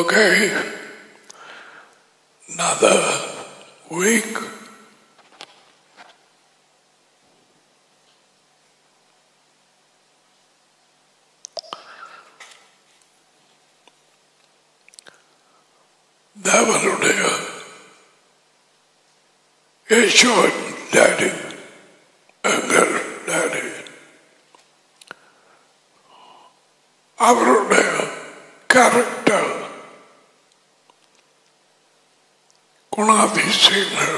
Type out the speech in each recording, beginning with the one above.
Okay. Another week. தேவனுடைய யேசுவன் daddy எங்கள் டாடி அவருடைய கேரக்டர் குணாதிசயங்கள்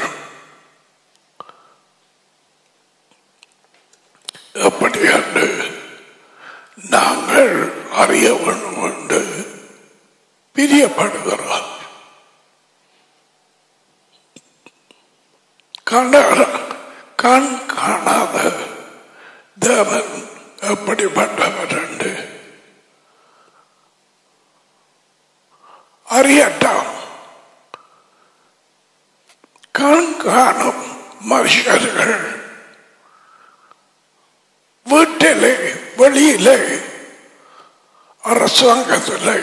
எப்படி என்று நாங்கள் அறிய வேண்டும் என்று பிரியப்படுகிறார் கண்டார கண் காணாத தேவன் எப்படிப்பட்டவர் என்று அறியட்டாம் கண் காணும் மனுஷர்கள் வீட்டிலே வெளியிலே அரசாங்கத்திலே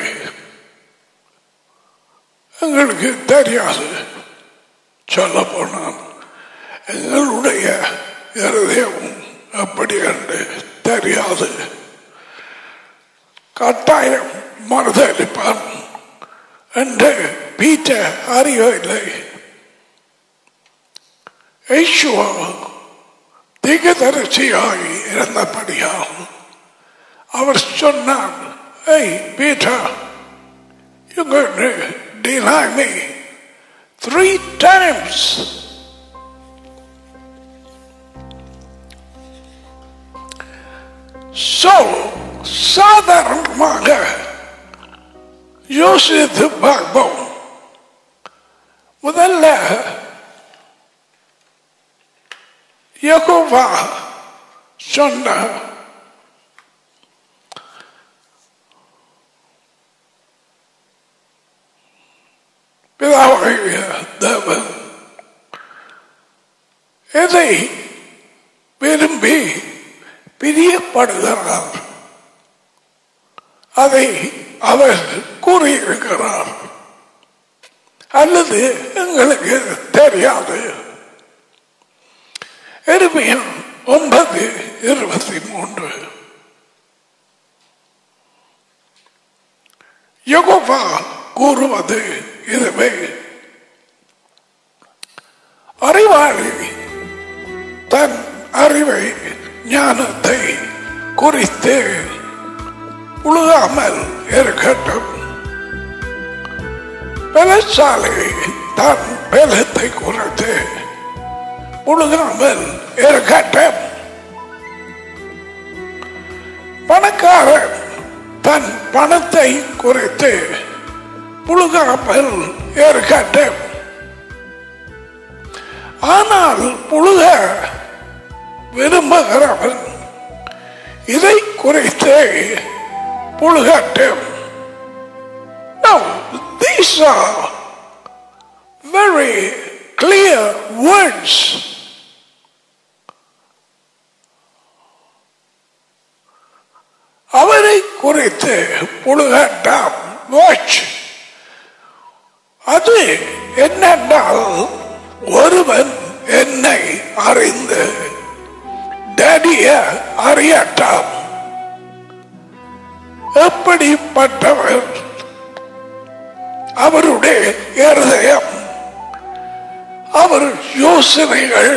எங்களுக்கு தெரியாது சொல்ல போனால் எங்களுடைய இருதயம் அப்படி என்று தெரியாது கட்டாயம் மறுதளிப்பான் என்று பீட்ட அறியவில்லை ஐஷுவா திகதரிசியாய் இருந்தபடியால் அவர் சொன்னார் ஏய் பீட்டா you're going to deny me three times so சாதாரணமாக யோசித்து பார்ப்போம் முதல்ல யகோவா சொன்ன பிதாவாகிய தேவன் எதை விரும்பி பிரியப்படுகிறார் அதை அவர் கூறியிருக்கிறார் அல்லது எங்களுக்கு தெரியாது எருமையம் ஒன்பது இருபத்தி மூன்று யகோவா கூறுவது இதுவே அறிவாளி தன் அறிவை ஞானத்தை குறித்து உழுகாமல் இருக்கட்டும் பலசாலை தன் பலத்தை குறித்து உழுகாமல் இருக்கட்டும் பணக்காரன் தன் பணத்தை குறித்து புழுகாமல் இருக்கட்டும் ஆனால் புழுக விரும்புகிறவன் இதை குறித்து புழுகட்டும் Now, these are very clear words. அவரை குறித்து புழுகட்டாம் வாட்ச் அது என்னென்றால் ஒருவன் என்னை அறிந்து டடிய அறியட்டாம் எப்படிப்பட்டவர் அவருடைய இருதயம் அவர் யோசனைகள்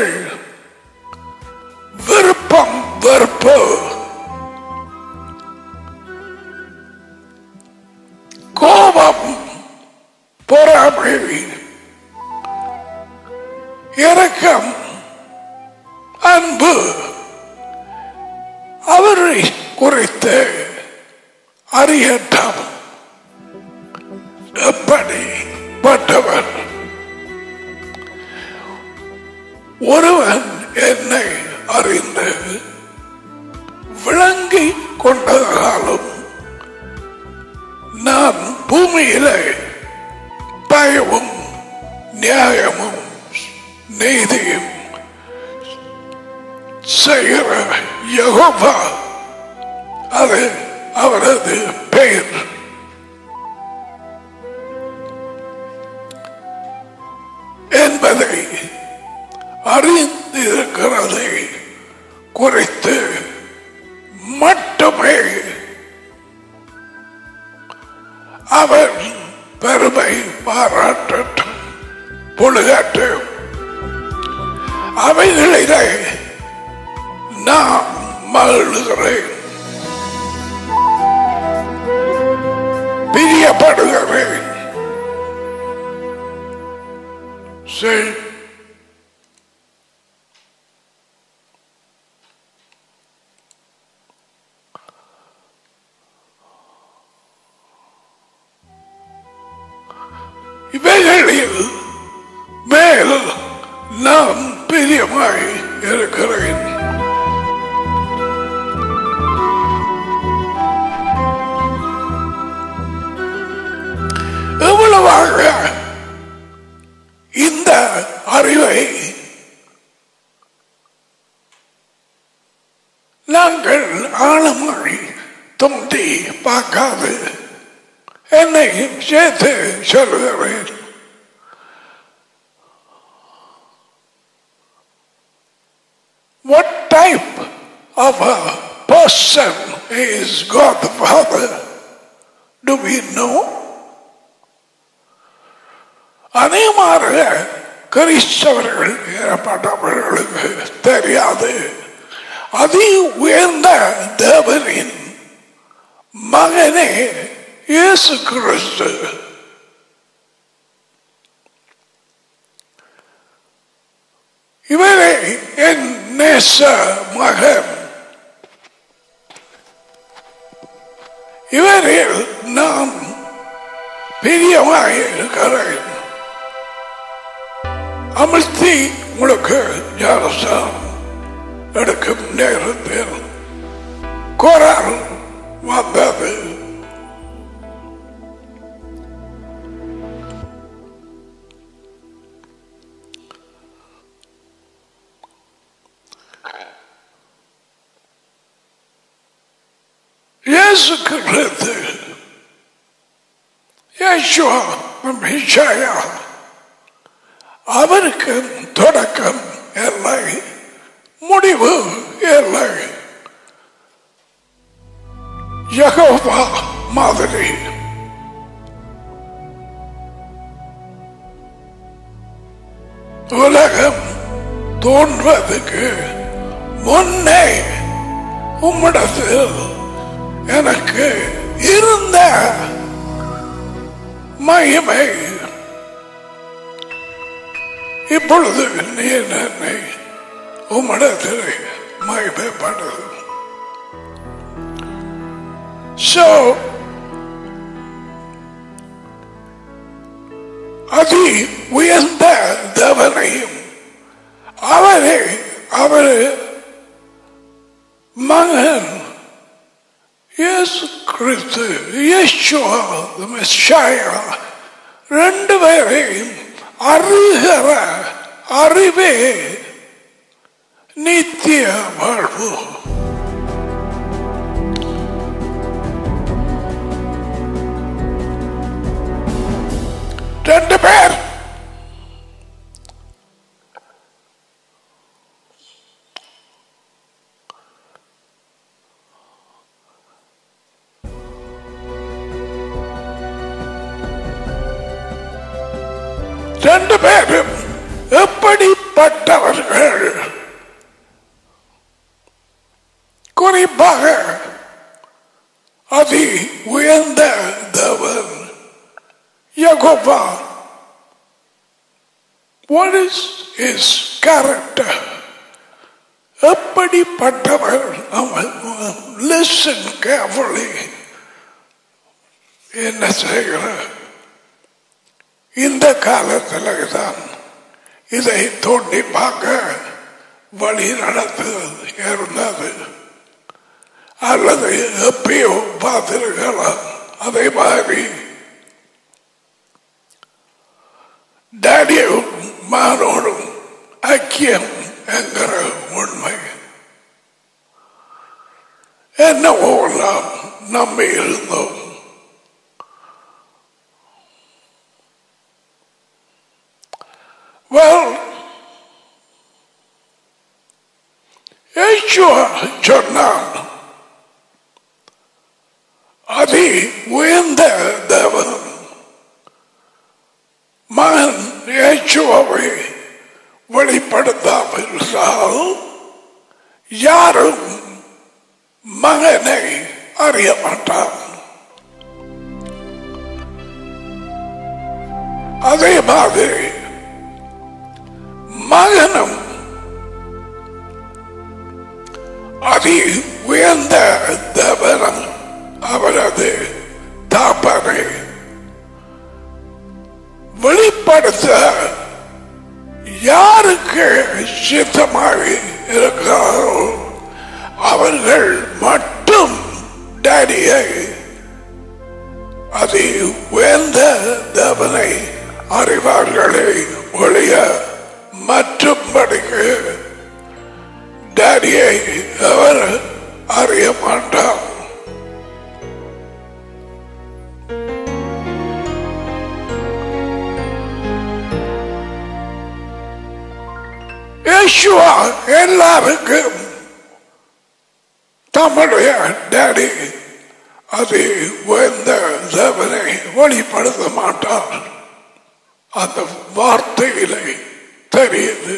விருப்பம் வெறுப்பு கோபம் பொறாமை இரக்கம் அன்பு அவரை குறித்து அறியட்டம் எப்படிப்பட்டவர் ஒருவன் என்னை அறிந்து விளங்கி கொண்டதாலும் நான் பூமியிலே தயவும் நியாயமும் நீதியும் செய்கிற யகோவா அது அவரது பெயர் குறித்து மட்டுமே அவர் பெருமை பாராட்டட்டும் பொழுகட்டும் அவைகளிலே நான் மகிழ்கிறேன் பிரியப்படுகிறேன் சரி இவைகளில் மேல் நான் பிரியமாய் இருக்கிறேன் எவ்வளவாக இந்த அறிவை நாங்கள் ஆழமாய் தோண்டி பார்க்காது என்னையும் சேர்த்து சொல்லுகிறேன் What type of a person is God the Father? Do we know? அநேகமாக கிறிஸ்தவர்கள் ஏற்பட்டவர்களுக்கு தெரியாது அதி உயர்ந்த தேவனின் மகனே இயேசு கிறிஸ்து இவரே என் நேச மகன் இவரில் நான் பிரியமாக இருக்கிறேன் அமிழ்த்தி உங்களுக்கு ஞானஸ்தானம் எடுக்கும் நேரத்தில் குரல் வந்தது இயேசு கிறிஸ்து யேசுவா மிஷாயா அவருக்கு தொடக்கம் இல்லை முடிவு இல்லை யகோவா மாதிரி உலகம் தோன்றுவதற்கு முன்னே உம்மிடத்தில் எனக்கு இருந்த மகிமை இப்பொழுது நீ என்னை உம்மிடத்தில் மகிமைப்படுது So, அதி உயர்ந்த தேவனையும் அவரே அவரு மகன் இயேசு கிறிஸ்து யேசுவா மெஸ்ஸாயா ரெண்டு பேரையும் அறிகிற அறிவே நித்திய வாழ்வு ரெண்டு பேர் ரெண்டு பேரும் எப்படிப்பட்டவர்கள் குறிப்பாக அதி உயர்ந்த தேவன் Jehovah What is his character? எப்படிப்பட்டவர் அவன் லிசன் கேர்ஃபுல்லி என்ன செய்கிற இந்த காலத்தில் தான் இதை தோண்டி பார்க்க வழி நடத்துவது இருந்தது அல்லது எப்பயோ பார்த்திருக்கலாம் அதே மாதிரி டேடியும் மானோடும் ஐக்கியம் என்கிற உண்மை என்னவோ நாம் நம்பி இருந்தோம் Well, யேசுவா சொன்னான் அதி உயர்ந்த தேவன் மகன் இயேசுவை வெளிப்படுத்தாமல் இருந்தால் யாரும் மகனை அறிய மாட்டான் அதே மாதிரி மகனும் அதி உயர்ந்த தேவனம் அவரது தாப்பனை வெளிப்படுத்த யாருக்கு சித்தமாக இருக்கிறாரோ அவர்கள் மட்டும் டேடியை அதி உயர்ந்த தேவனை அறிவார்களே ஒழிய மற்றும்படிக்கு டேடியை அவர் அறிய மாட்டார் யேசுவா எல்லாருக்கும் தம்முடைய டேடி அது உயர்ந்த தேவனை வெளிப்படுத்த மாட்டார் அந்த வார்த்தையிலே தெரியுது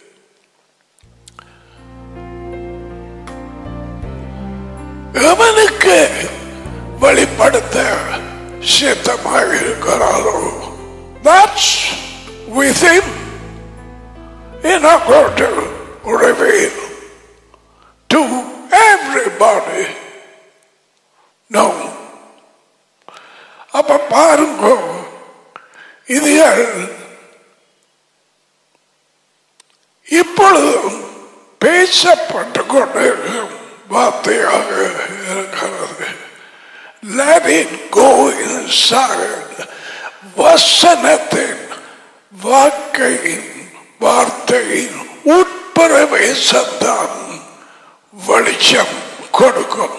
எவனுக்கு வெளிப்படுத்த சித்தமாக இருக்கிறாரோ that's with him in order to reveal to everybody no அப்ப பாருங்க இதுகள் இப்பொழுதும் பேசப்பட்டு கொண்டிருக்கும் வார்த்தையாக இருக்கிறது Let it go inside. வசனத்தின் வாக்கையின் வார்த்தையின் உட்பிரவேசத்தான் வெளிச்சம் கொடுக்கும்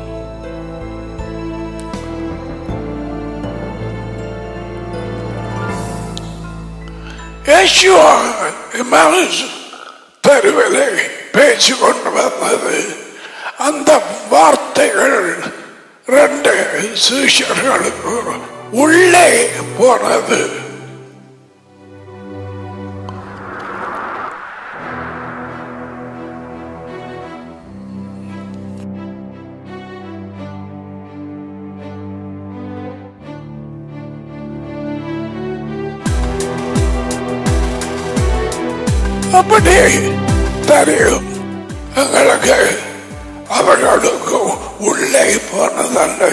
யேசுவா இமானுஸ் தெருவிலே பேச்சு கொண்டு வந்தது அந்த வார்த்தைகள் ரெண்டு சிஷர்களுக்கு உள்ளே போனது அப்படி தெரியும் எங்களுக்கு அவர்களுக்கு உள்ளே போனதல்ல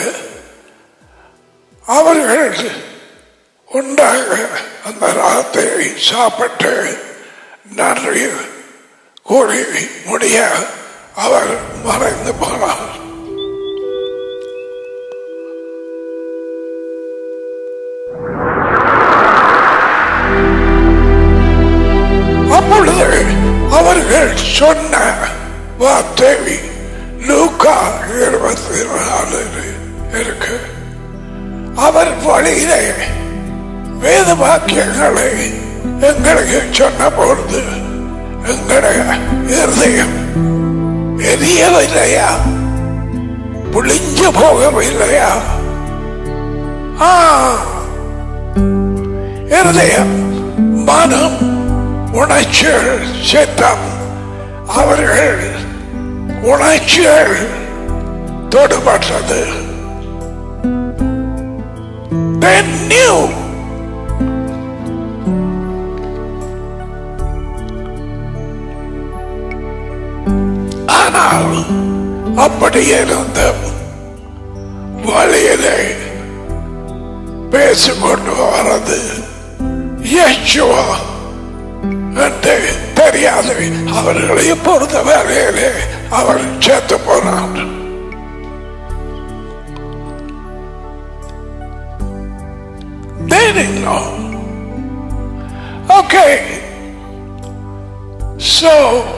அவர்கள் உண்டாக அந்த ராத்திரை சாப்பிட்டு நன்றி கூறி முடிய அவர் மறைந்து போனார் அப்பொழுது அவர்கள் சொன்ன வார்த்தை லூக்கா இருபத்தி நாலு இருக்கு அவர் வழியிலே வேத வாக்கியங்களை எங்களுக்கு சொன்ன பொழுது எங்களுடைய இருதயம் எரியவில்லையா புளிஞ்சு போகவில்லையா ஆ இருதயம் மனம் உணர்ச்சிகள் சித்தம் அவர்கள் உணர்ச்சிகள் தொடுபட்டது They knew ஆனால் அப்படி இருந்த வழியிலே பேசிக்கொண்டு வரது யேசுவா என்று தெரியாது அவர்களை பொறுத்த வரையிலே அவர் செத்து போனார் They didn't know. Okay. So,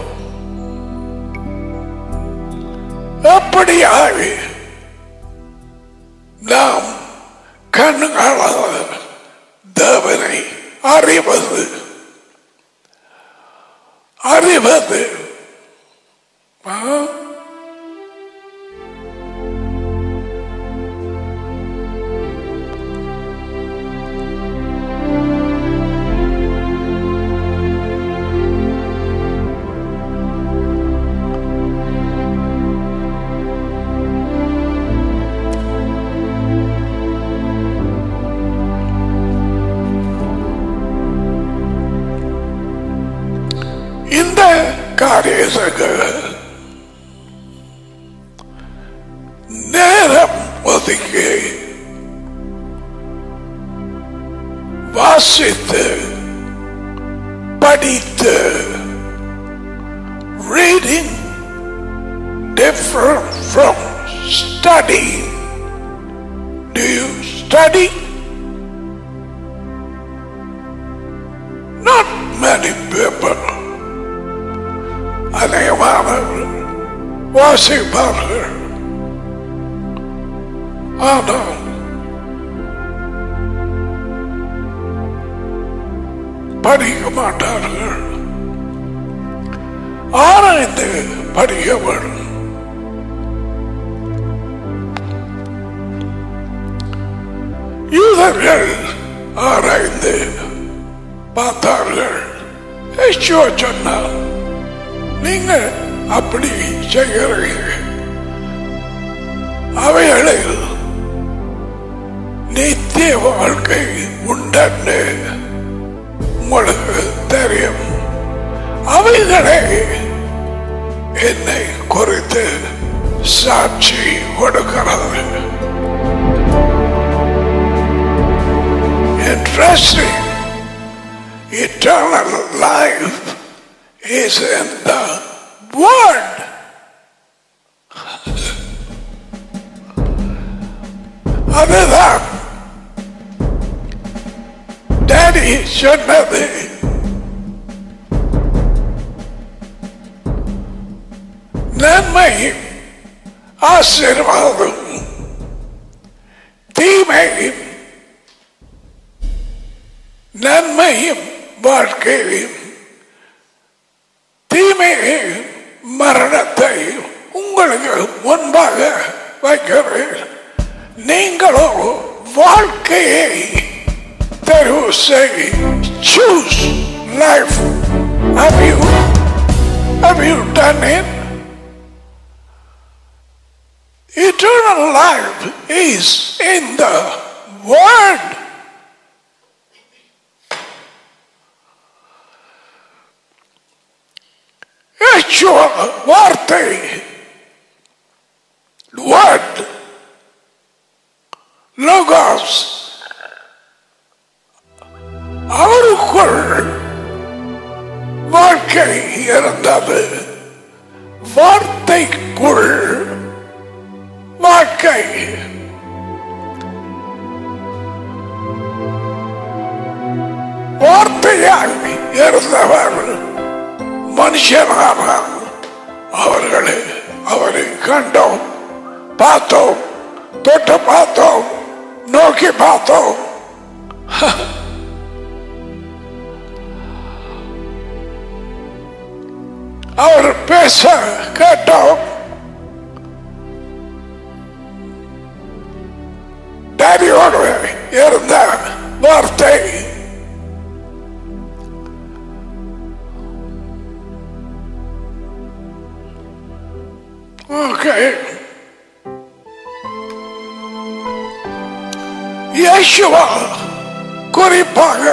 அப்படியாக நாம் கண்ணுகாணாத தேவனை அறிவது அறிவது ஆ? இந்த காரியத்துக்கு நேரம் ஒதுக்கி வாசித்து படித்து reading different from studying. Do you study? Not many people. அநேகமானவர்கள் வாசிப்பார்கள் ஆனால் படிக்க மாட்டார்கள் ஆராய்ந்து படிக்க வேண்டும் யூதர்கள் ஆராய்ந்து பார்த்தார்கள் யெகோவா சொன்னார் நீங்க அப்படி செய்கிறீங்க அவைகளில் நித்திய வாழ்க்கை உண்டன்னு உங்களுக்கு தெரியும் அவைகளை என்னை குறித்து சாட்சி கொடுக்கிறது Interesting. Eternal life is in the Word. அதுதான் டேடி சொன்னது நன்மையும் ஆசீர்வாதம் தீமையும் நன்மையும் வாழ்க்கையும் தீமையையும் மரணத்தையும் உங்களுக்கு முன்பாக வைக்கிறேன் நீங்களோ வாழ்க்கையை தெரிவு செய் choose life Have you have you done it? Eternal life is in the Word. Yeshua வார்த்தை word logos அவருக்குள் வாழ்க்கை இருந்தது வார்த்தைக்குள் வாழ்க்கை வார்த்தையாக இருந்தவர் மனுஷனானார் அவர்களே அவரை கண்டோம் பார்த்தோம் தொட்டு பார்த்தோம் நோக்கி பார்த்தோம் அவர் பேச கேட்டோம் டேடியோடு இருந்த வார்த்தை ஓகே இயேசுவா குறிப்பாக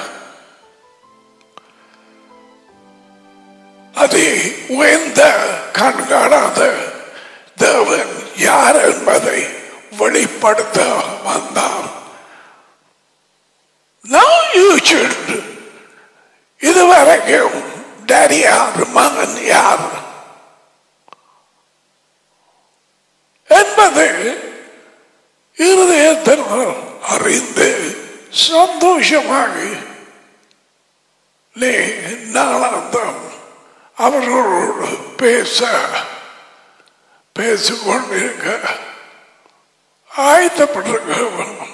அது உயர்ந்த கண்காணாத தேவன் யார் என்பதை வெளிப்படுத்த வந்தார் Now you should இதுவரைக்கும் டேடி யார் மகன் யார் என்பது இருதயத்தினால் அறிந்து சந்தோஷமாக நீ நாளாந்தம் அவர்களோடு பேச பேசிக்கொண்டிருக்க ஆயத்தப்பட்டிருக்க வேணும்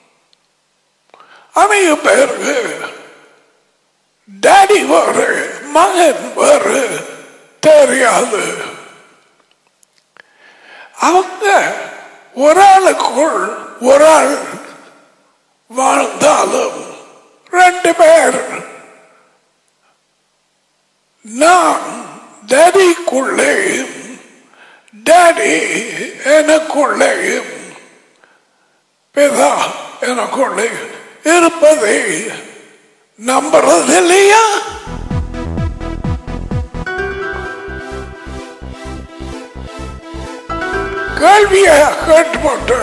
அநேக பேருக்கு டேடி வேறு மகன் வேறு தெரியாது அவங்க ஒரு ஆளுக்குள் ஒரு ஆள் வாழ்ந்தாலும் ரெண்டு பேர் நான் டேடிக்குள்ளேயும் டேடி எனக்குள்ளேயும் பிதா எனக்குள்ளே இருப்பதை நம்புறது இல்லையா கேள்விய கேட்டுப்பட்டு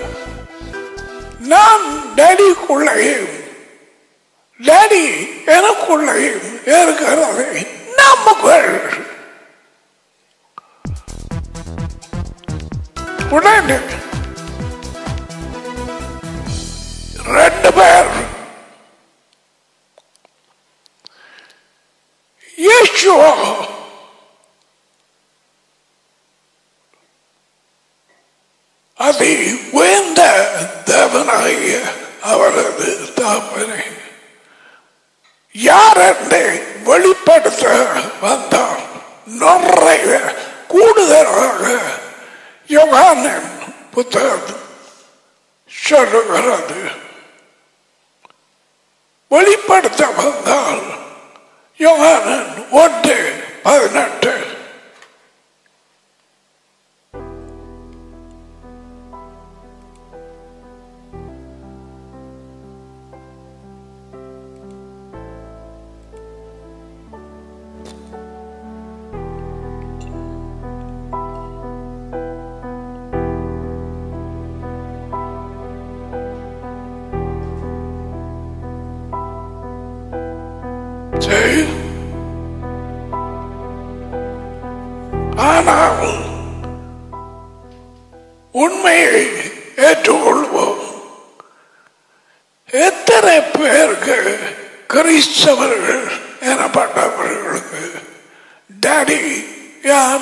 நான் டேடிக்குள்ளேயும் டேடி எனக்குள்ளேயும் இருக்கிறதை நம்புகள் உடனே ரெண்டு பேர் இயேசுவா அதி உயர்ந்த தேவனாகிய அவரது தாப்பனை யார் என்று வெளிப்படுத்த வந்தார் நிறைய கூடுதலாக யோகானன் புத்தகம் சொல்லுகிறது வெளிப்படுத்த வந்தால் யோகானன் ஒன்று பதினெட்டு சரி ஆனால் உண்மையை ஏற்றுக்கொள்வோம் எத்தனை பேருக்கு கிறிஸ்தவர்கள் எனப்பட்டவர்களுக்கு டாடி யார்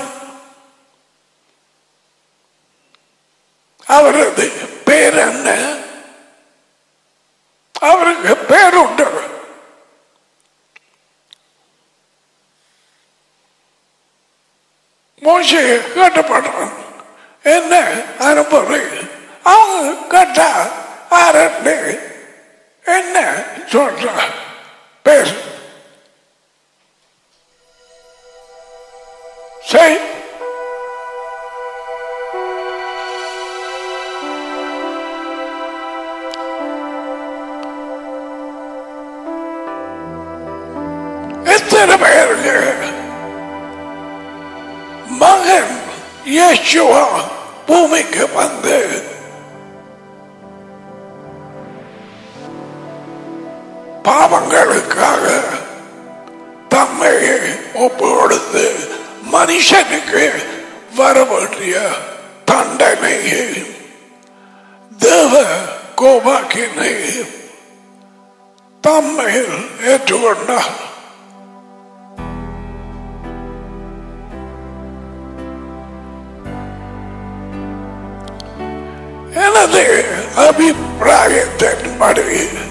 அவரது பேர் என்ன அவருக்கு பேருண்டு மோசை கேட்டப்படுறான் என்ன அனுப்புறேன் அவங்க கேட்டா ஆரண்டு என்ன சொல்ற பேசு சரி எத்தனை பேருக்கு மகன் இயேசுவா பூமிக்கு வந்து பாவங்களுக்காக தம்மையை ஒப்பு கொடுத்து மனுஷனுக்கு வர வேண்டிய தண்டனையை தேவ கோபாக்கினை தம்மையில் ஏற்றுக்கொண்டார் எனது அபிப்பிராயத்தின்படி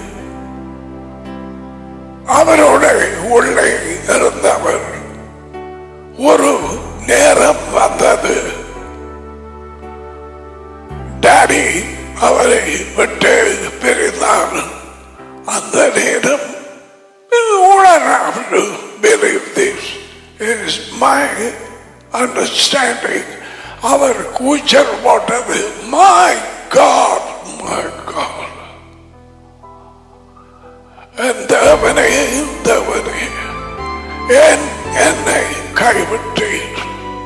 அவரோட உள்ளே இருந்தவர் ஒரு நேரம் வந்தது டாடி அவரை விட்டு பிரிந்தார் அந்த நேரம் believe this is my understanding அவர் கூச்சல் போட்டது my God my God என் தேவனே தேவனே என் என்னை கைவிட்டீர்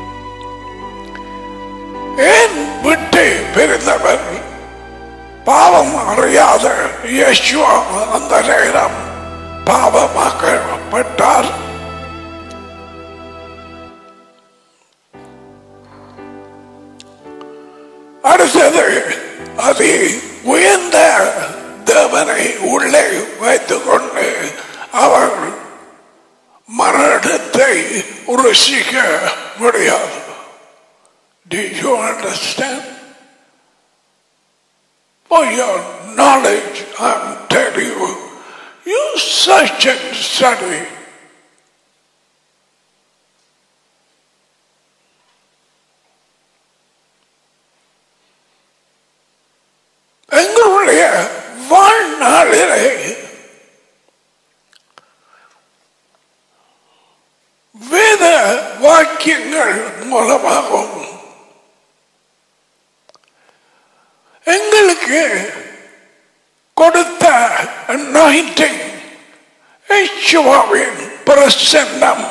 ஏன் விட்டு பிரிந்தவர் பாவம் அறியாத இயேசுவா அந்த நேரம் பாவமாக்கப்பட்டார் அடுத்தது அது உயர்ந்த தேவனை உள்ளே வைத்துக் கொண்டு அவர் மரணத்தை ருசிக்க முடியாது Do you understand? For your knowledge, I'm telling you, you search and study. Anointing யெகோவாவின் பிரசன்னம்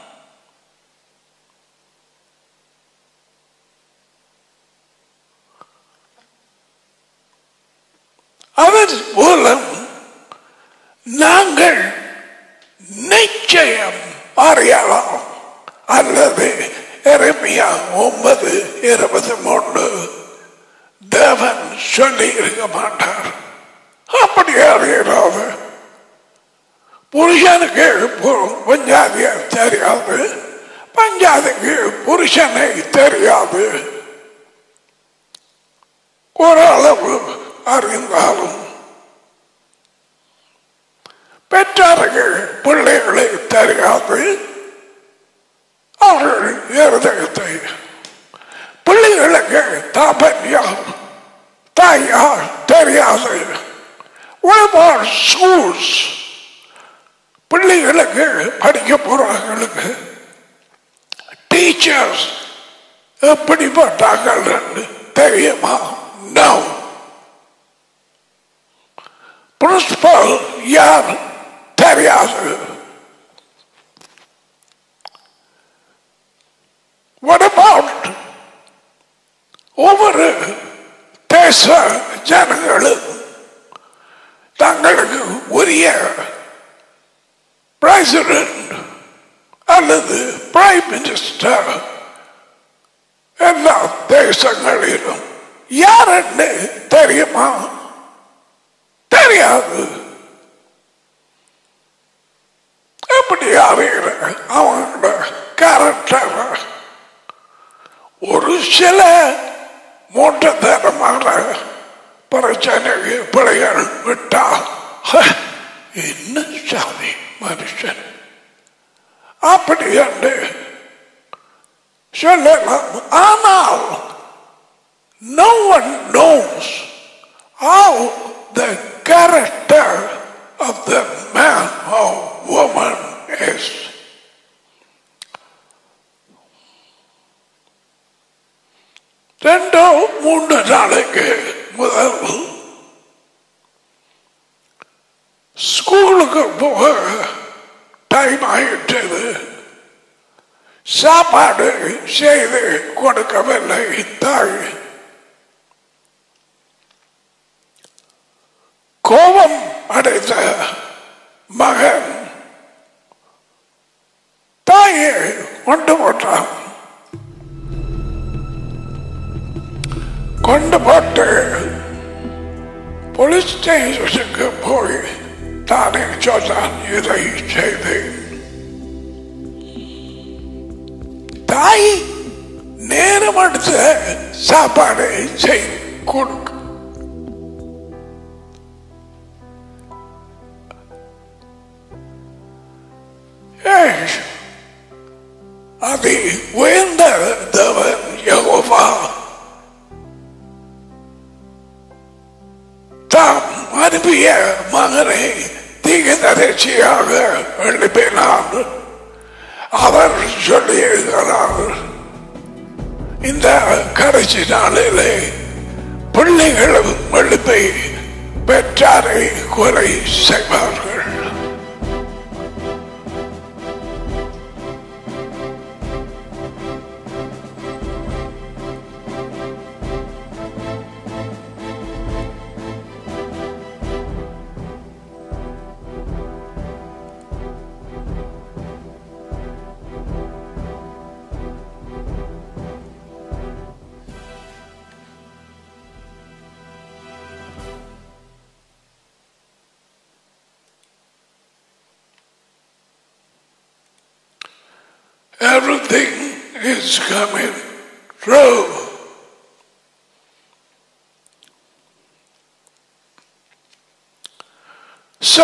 அவர் மூலம் நாங்கள் நிச்சயம் அறியலாம் அல்லது எரமியா ஒன்பது இருபத்தி மூன்று தேவன் சொல்லி இருக்க மாட்டார் அப்படி அறியலாது புருஷனுக்கு பு- பஞ்சாதிய தெரியாது பஞ்சாதிக்கு புருஷனை தெரியாது ஓரளவு அறிந்தாலும் பெற்றார்கள் பிள்ளைகளை தெரியாது அவர்கள் இருதயத்தை பிள்ளைகளுக்கு தாபன்யார் தாயார் தெரியாது உழவார் ஸ்கூல்ஸ் பிள்ளைகளுக்கு படிக்க போறவர்களுக்கு டீச்சர்ஸ் எப்படிப்பட்டார்கள் என்று தெரியுமா நோ பிரின்சிபல் யார் தெரியாது What about ஒவ்வொரு தேச ஜனங்களும் தங்களுக்கு உரிய பிரசிடென்ட் அல்லது பிரைம் மினிஸ்டர் எல்லா தேசங்களிலும் யாருன்னு தெரியுமா தெரியாது எப்படி அறிகிற அவங்களோட கேரக்டர் ஒரு சில மூட்டத்தரமான பிரச்சனைக்கு பிள்ளைகள் விட்டா "ஹ, என்ன சாமி மனுஷன் அப்படி என்று சொல்லலாம் ஆனால் no one knows how the character of the man or woman is. ரெண்டோ மூன்று நாளைக்கு முதல் ஸ்கூலுக்கு போக டைம் ஆயிட்டது சாப்பாடு செய்து கொடுக்கவில்லை தாய் கோபம் அடைந்த மகன் தாயை கொண்டு போட்டான் கொண்டு போட்டு போலீஸ் ஸ்டேஷனுக்கு போய் தானே சொன்னான் இதை செய்தேன் தாய் நேரம் எடுத்த சாப்பாடு செய் கொடுக்க ஏய், அது உயர்ந்த தேவன் யெகோவா தாம் அனுப்பிய மகனை தீகதரிசியாக எழுப்பினார் அவர் சொல்லியிருக்கிறார் இந்த கடைசி நாளிலே பிள்ளைகளும் எழுப்பி பெற்றாரை கொலை செய்வார்கள் Everything is coming true. So,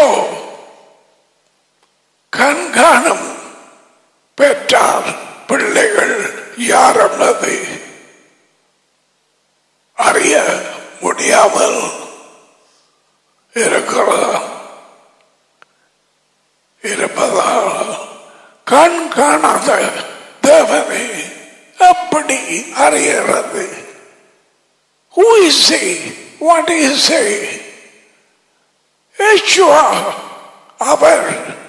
கண்காணம் பெற்றார் பிள்ளைகள் யார் என்பதை அறிய முடியாமல் இருக்கிறார் இருப்பதால் கண் காணாத தேவனை எப்படி அறிகிறது Who is he? What is he? Yeshua அவர்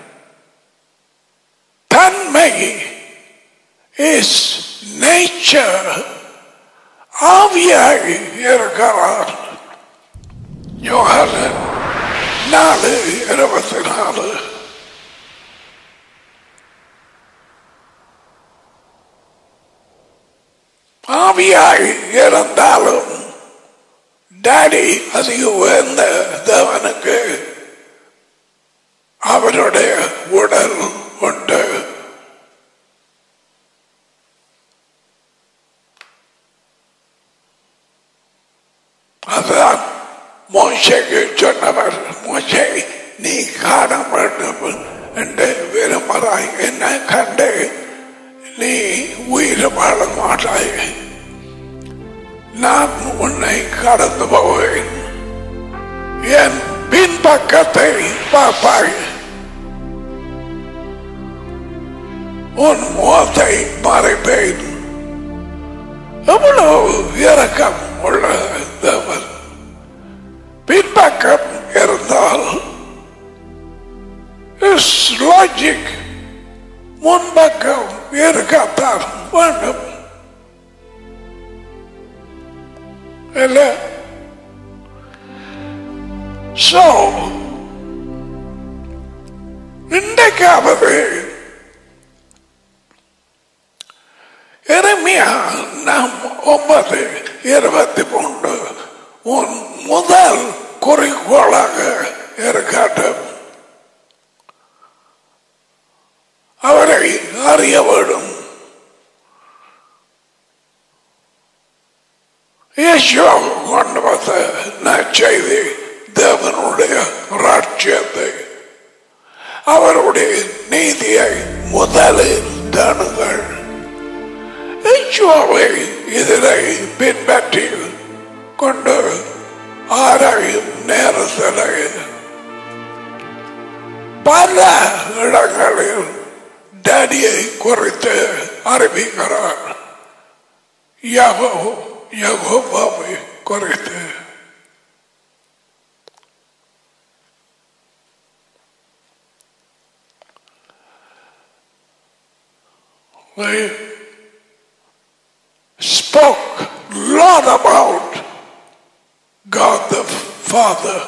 தன்மை இஸ் நேச்சர் ஆவியாய் இருக்கிறார் யோகானன் நாலு இருபத்தி நாலு ஆவியாய் இருந்தாலும் டாடி அதிக உயர்ந்த தேவனுக்கு அவருடைய உடல் உண்டு அதான் மோசைக்கு சொன்னவர் மோசை நீ காண வேண்டும் என்று விரும்புகிறாய் என்ன கண்டு நீ உயிர் வாழ மாட்டாய் நான் உன்னை கடந்து போவேன் என் பின்பக்கத்தை பார்ப்பாய் உன் முகத்தை மறைப்பேன் எவ்வளவு இரக்கம் உள்ள தேவன் பின்பக்கம் இருந்தால் லாஜிக் முன்பக்கம் இருக்கத்தான் வேண்டும் இல்ல சோ இன்றைக்காவது எருமையா நாம் ஒன்பது இருபத்தி மூன்று உன் முதல் குறிக்கோளாக இருக்கட்டும் அவரை அறிய வேண்டும் இயேசுவா கொண்டு வந்த நற்செய்தி தேவனுடைய ராட்சியத்தை அவருடைய நீதியை முதலில் தானுங்கள் இயேசுவை இதனை பின்பற்றி கொண்டு ஆராயும் நேரத்தில் பல இடங்களில் டேடியை குறித்து அறிவிக்கிறார் யகோ யகோபாவை குறித்து They spoke a lot about God the Father.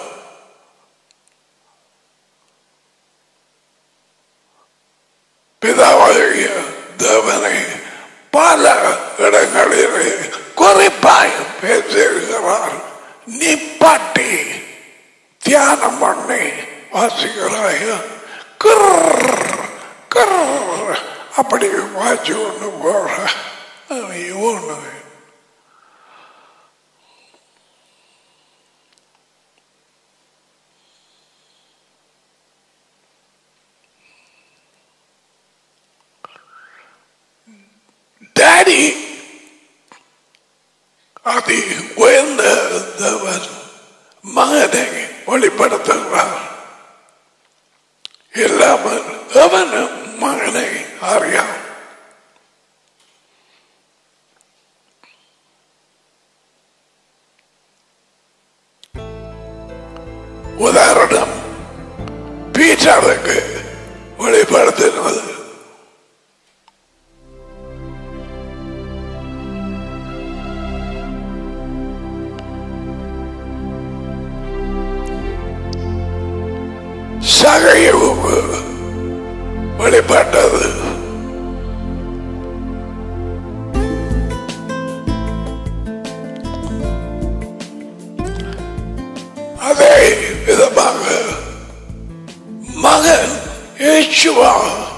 பிதாவாகிய தேவனை பல இடங்களிலே குறிப்பாய் பேசியிருக்கிறார் நிப்பாட்டி தியானம் பண்ணி வாசிக்கிறாய கிர் கிர் அப்படி வாசி கொண்டு போற ஒன்று டாடி அதி உயர்ந்த தேவன் மகனை வெளிப்படுத்துகிறார் இல்லாமல் அவனும் மகனை அறியான் உதாரணம் பீட்டருக்கு வெளிப்படுத்தினது சகையுக்கு வெளிப்பட்டது அதே விதமாக மகன் இயேசுவா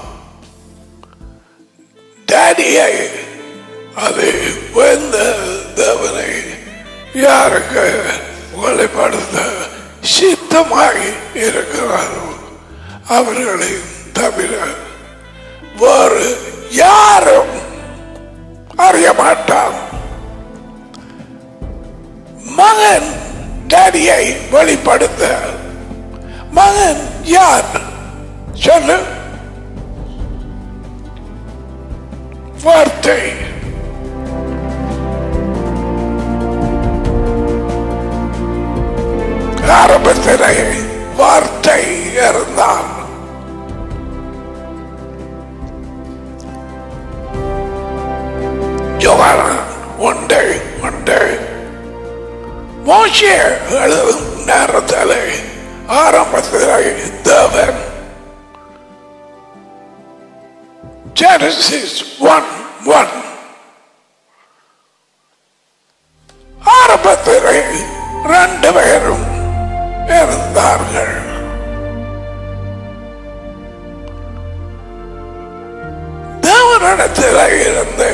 டேடியை அது வந்த தேவனை யாருக்கு வெளிப்படுத்த சித்தமாய் இருக்கிறாரோ அவர்களை தவிர வேறு யாரும் அறிய மாட்டான் மகன் டேடியை வெளிப்படுத்த மகன் யார் சொல்லு வார்த்தை ஆரம்பத்திலே வார்த்தை உண்டு மோசே எழுதும் நேரத்தில் ஆரம்பத்தில் தேவன் Genesis 1 1 ஆரம்பத்தில் ரெண்டு பேரும் இருந்தார்கள் தேவனிடத்தில் இருந்து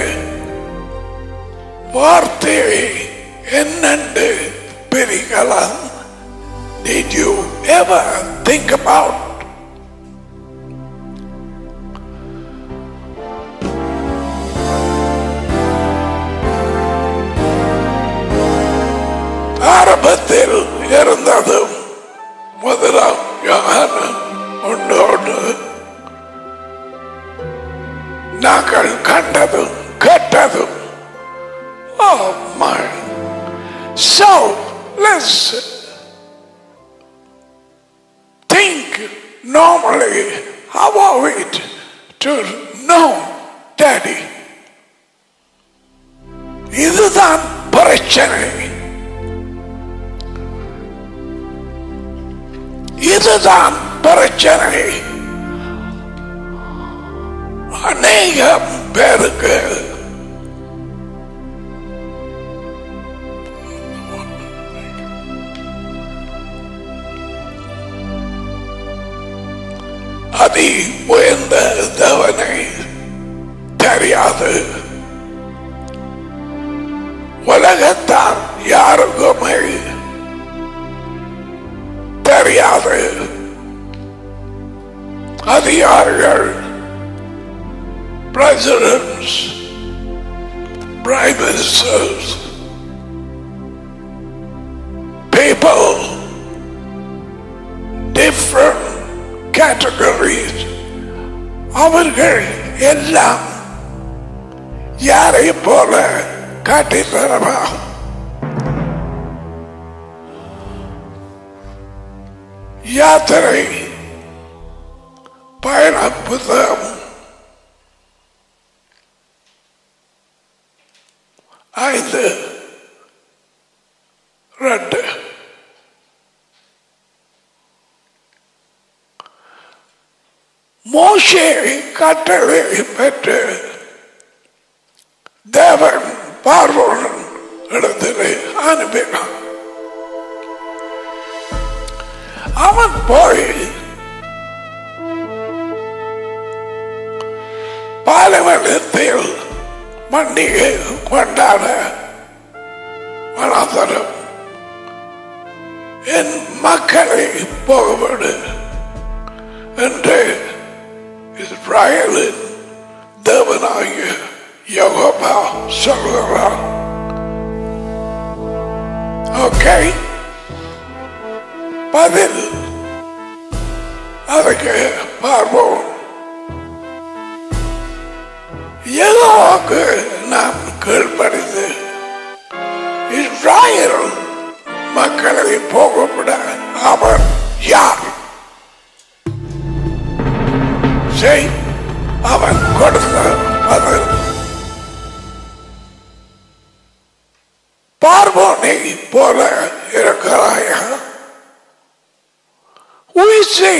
வார்த்தையை என்னென்று பிரிக்கலாம் Did you ever think about ஆரம்பத்தில் இருந்ததும் முதலாம் யோகானம் ஒன்று ஒன்று நாங்கள் கண்டதும் கேட்டதும் Oh my. So let's think normally how are we to know daddy? இதுதான் பிரச்சனை இதுதான் பிரச்சனை அநேகம் பேருக்கு அதி உயர்ந்த தேவனை தெரியாது உலகத்தார் யாருக்குமே தெரியாது அதிகாரிகள் presidents prime ministers people different categories அவர்கள் எல்லாம் யாரை போல காட்டித்தரமா யாத்திரை பயண புத்தகம் ஐந்து ரெண்டு மோசே கட்டளை பெற்று தேவன் பார்வோன் இடத்திலே அனுப்பினான் அவன் போய் பாலைவனத்தில் பண்டிகை கொண்டாட வளர்த்தரும் என் மக்களை போகவிடு என்று இஸ்ராயலின் தேவனாகிய யோகபா சொல்கிறார் ஓகே பதில் அதுக்கு பார்ப்போம் ஏதோக்கு நாம் கீழ்ப்படிந்து இஸ்ராயல் மக்களை போகவிட அவர் யார் செய் அவன் கொடுத்த பதில் பார்வோனை போல இருக்கிறாயா We see.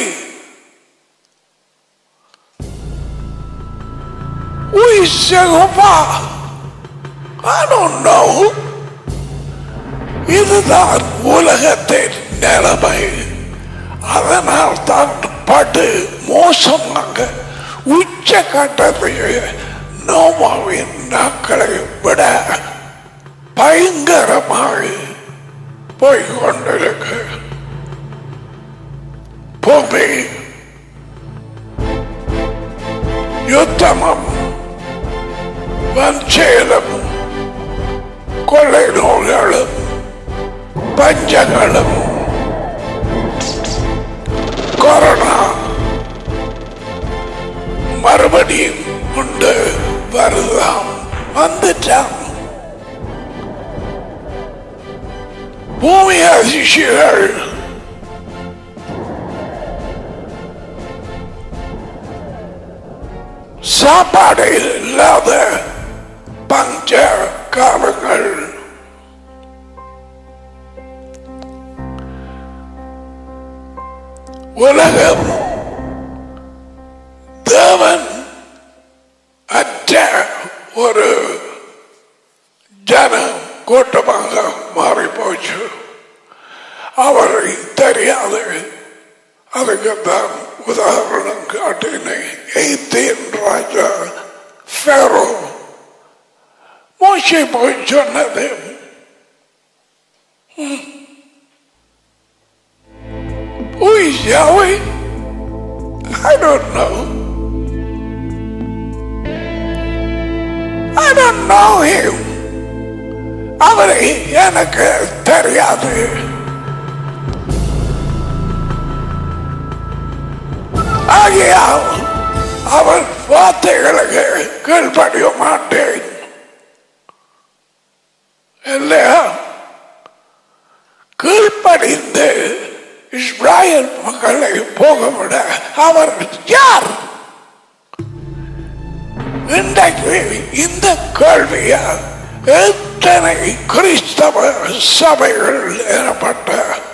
We Jehovah. I don't know. இதுதான் உலகத்தின் நிலைமை அதனால் தான் படு மோசமாக உச்ச கட்டத்தையே நோமாவின் நாட்களை விட பயங்கரமாக போய்கொண்டிருக்கு பூமி யுத்தமும் வஞ்சேலும் கொள்ளை நோய்களும் பஞ்சங்களும் கொரோனா மறுபடியும் உண்டு வருதாம் வந்துட்டான் பூமி அதிர்ச்சிகள் சாப்பாடு இல்லாத பஞ்ச காலங்கள் உலகம் தேவன் அற்ற ஒரு ஜன கூட்டமாக மாறி போச்சு அவரை தெரியாது அதுக்குத்தான் உதாரணம் காட்டினேன் எய்தேன் ராஜா ஃபேரோ மோசை போய் சொன்னது Who is Yahweh? I don't know. I don't know him. அவரை எனக்கு தெரியாது ஆகையால் அவர் வார்த்தைகளுக்கு கீழ்படிய மாட்டேன் இல்லையா கீழ்ப்படிந்து இஸ்ராயல் மக்களை போகவிட அவர் யார் இன்றைக்கு இந்த கேள்வியா எத்தனை கிறிஸ்தவ சபைகள் எனப்பட்ட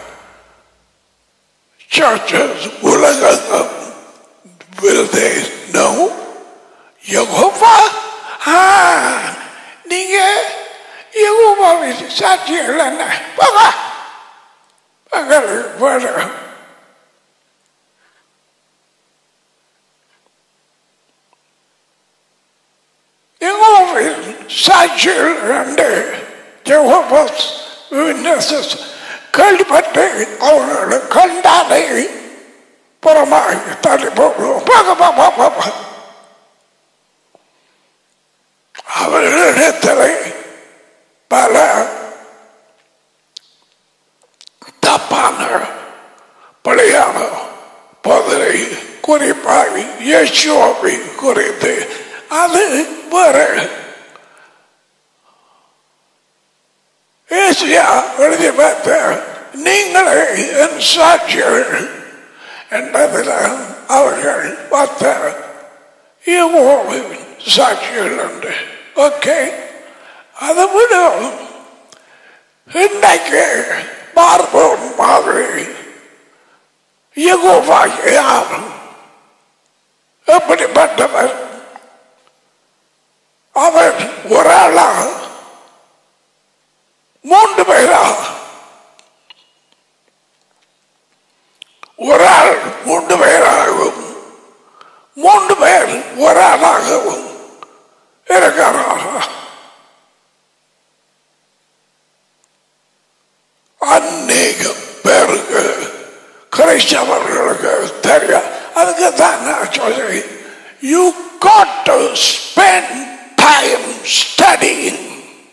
churches உலகம் will they know யெகோவா ஆ, நீங்க யெகோவாவின் சாட்சிகள் என்ன போக எங்களுக்கு வேணும் யெகோவாவின் சாட்சிகள் ரெண்டு யெகோவாஸ் விட்னஸஸ் கேள்விப்பட்டு அவர்களை கண்டாலே புறமாக தள்ளி போடுவோம் போக போக போக அவர்களிடத்தில் பல தப்பான பழையான போதனை குறிப்பாக இயேசுவை குறித்து அது வேறு ஏசியா எழுதி பார்த்த நீங்களே என் சாட்சிகள் என்பதில் அவர்கள் பார்த்த யெகோவாவின் சாட்சிகள் உண்டு ஓகே அதை விட இன்னைக்கு பார்ப்போம் மாதிரி யெகோவா யார் எப்படிப்பட்டவர் அவர் ஒரு ஆளா மூன்று பேரா ஒரு ஆள் மூன்று பேராகவும் மூன்று பேர் ஒரு ஆளாகவும் இருக்கிறாரா அநேக பேருக்கு கிறிஸ்தவர்களுக்கு தெரியும் அதுக்கு தான் நான் சொல்றேன் you got to spend time studying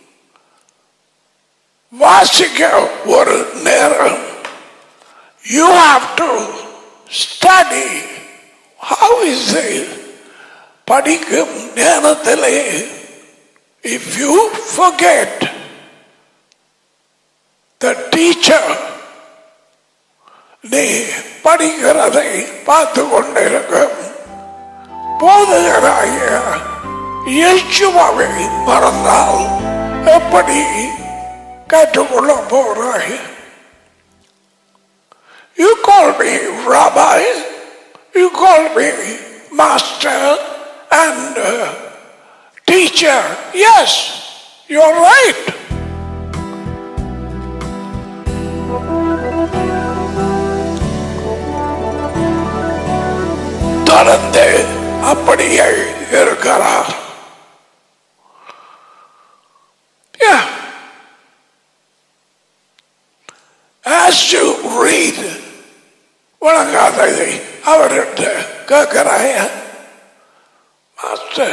வாசிக்க ஒரு நேரம் you have to study how is படிக்கும் நேரத்திலே if you forget the teacher நீ படிக்கிறதை பார்த்து கொண்டிருக்கும் போதுகிறாய இயேசுவாவை மறந்தால் எப்படி கற்றுக்கொள்ள போறாய் You call me rabbi, you call me master and uh, teacher. Yes, you're right. தொடர்ந்து அப்படியே இருக்கிறார் Yeah. As you read வழங்காததை அவர்கிட்ட கேட்கிறாய master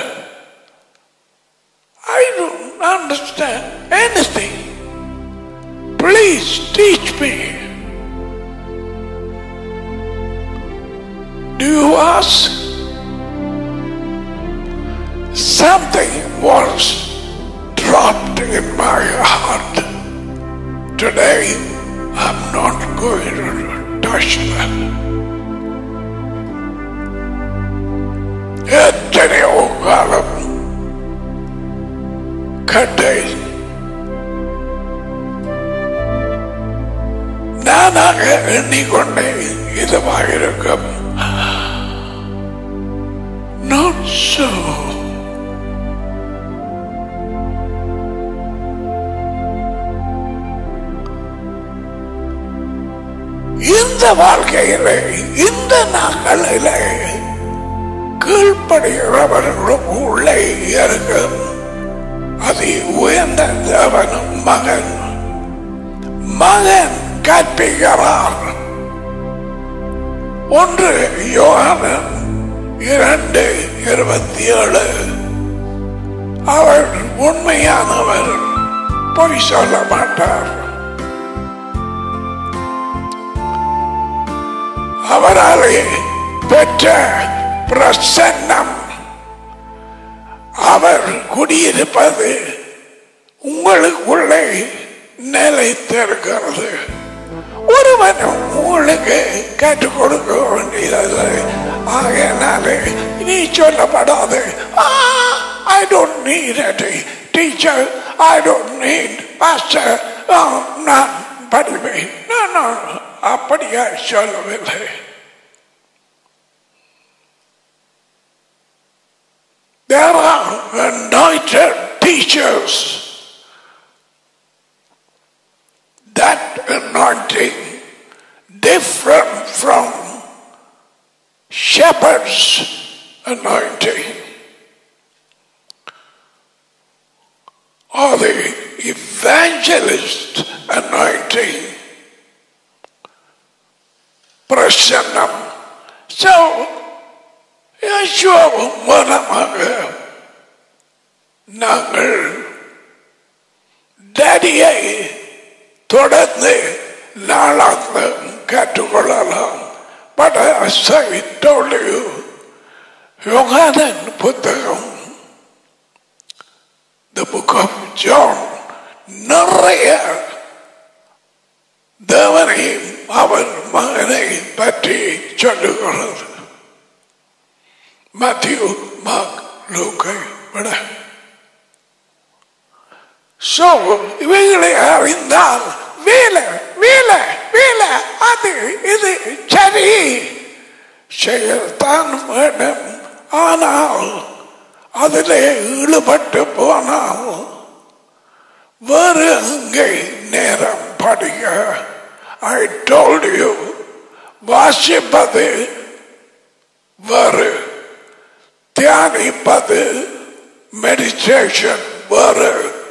I don't understand anything. Please teach me. Do you ask? Something was dropped in my heart. Today, I'm not going to touch that. எத்தனையோ காலம் கண்டேன் நானாக எண்ணிக்கொண்டே இதுவாக இருக்கும் Not so. இந்த வாழ்க்கையில இந்த நாட்களில கீழ்ப்படுகிறவர்களும் உள்ளே இருக்கும் அது உயர்ந்த தேவனும் மகன் மகன் கற்பிக்கிறார் ஒன்று யோகானன் இரண்டு இருபத்தி ஏழு அவர் உண்மையானவர் பொய் சொல்ல மாட்டார் அவராலே பெற்ற பிரசன்னம் அவர் குடியிருப்பது உங்களுக்குள்ளே நிலைத்திருக்கிறது ஒருவனும் உங்களுக்கு கற்றுக் கொடுக்க வேண்டியதில்லை ஆகையினாலே நீ சொல்லப்படாது I don't need a teacher I don't need pastor நான் படிப்பேன் நான் நான் அப்படியா சொல்லவில்லை There are anointed teachers. That anointing different from shepherd's anointing. Or the evangelist anointing. பிரசன்னம் So, யேசுவும் மூலமாக நாங்கள் டேடியை தொடர்ந்து நாளாக கற்றுக்கொள்ளலாம் பட் சைத்தோடு யோகானன் புத்தகம் த புக் ஆஃப் ஜான் நிறைய தேவனையும் அவர் மகனை பற்றி சொல்லுகிறது Matthew, Mark, Luke விட So, இவைகளை அறிந்தால் வேலை வேலை வேலை அது இது சரி செய்யத்தான் வேண்டும் ஆனால் அதிலே ஈடுபட்டு போனால் வேறு அங்கே நேரம் படிக்க ஐ டோல்ட் யூ வாசிப்பது வேறு தியானிப்பது மெடிடேஷன் வேறு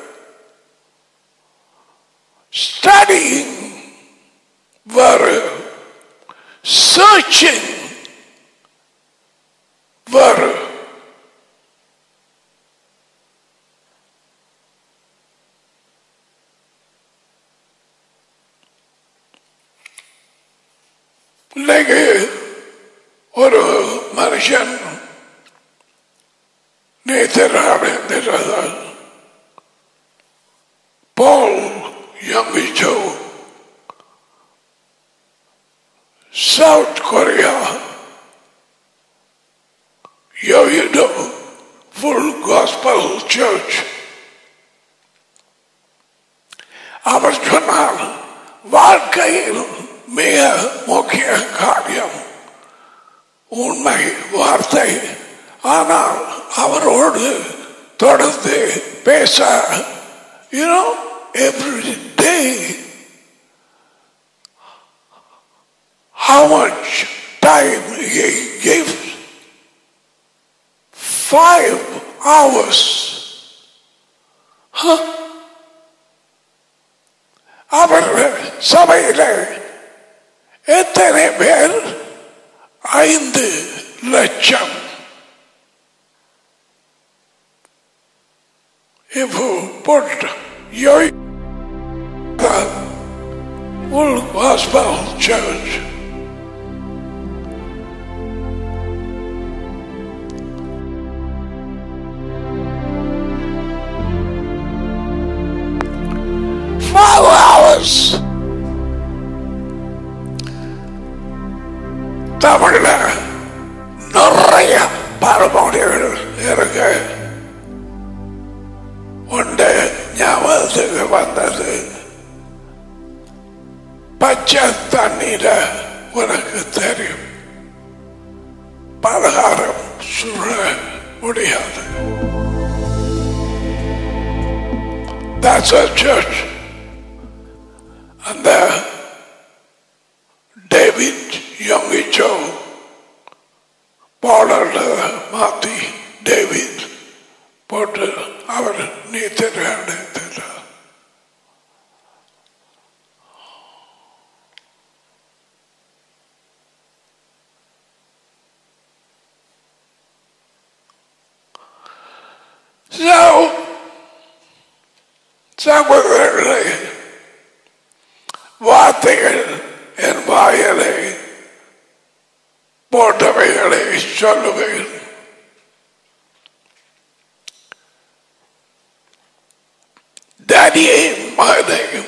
ஸ்டடிங் வேறு சர்ச்சிங் வேறு இன்னைக்கு ஒரு மனுஷன் நேத்தராக Paul Yamicho, South Korea, Yoyido, Full Gospel Church. அவர் சொன்னார் வாழ்க்கையில் மிக முக்கிய காரியம் உண்மை வார்த்தை ஆனால் அவரோடு தொடர்ந்து பேச you know every day how much time he gives five hours huh? அவர் சபையில் எத்தனை பேர் ஐந்து லட்சம் If you put your full gospel church five hours தமிழ்ல நிறைய பரமொழிகள் இருக்கு ஒன்று ஞாபகத்துக்கு வந்தது பச்சை தண்ணீர உனக்கு தெரியும் பலகாரம் சுழ முடியாது That's a church. அந்த டேவிட் யோங்கிச்சோ பாடல மாத்தி டேவிட் போட்டு அவர் நீ தெரியாண்டு தெரியல So, சகோதரர்களே வார்த்தைகள் என் வாயலை போட்டவைகளை சொல்லுவேன் தனியையும் மகனையும்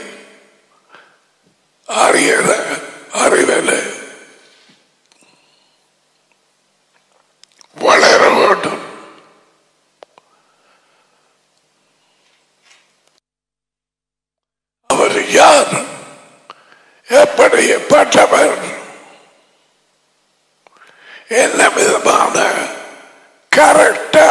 அறியல அறிவலை வளர வேண்டும் அவர் யார் எப்படிப்பட்டவர் என்ன விதமான கரெக்டா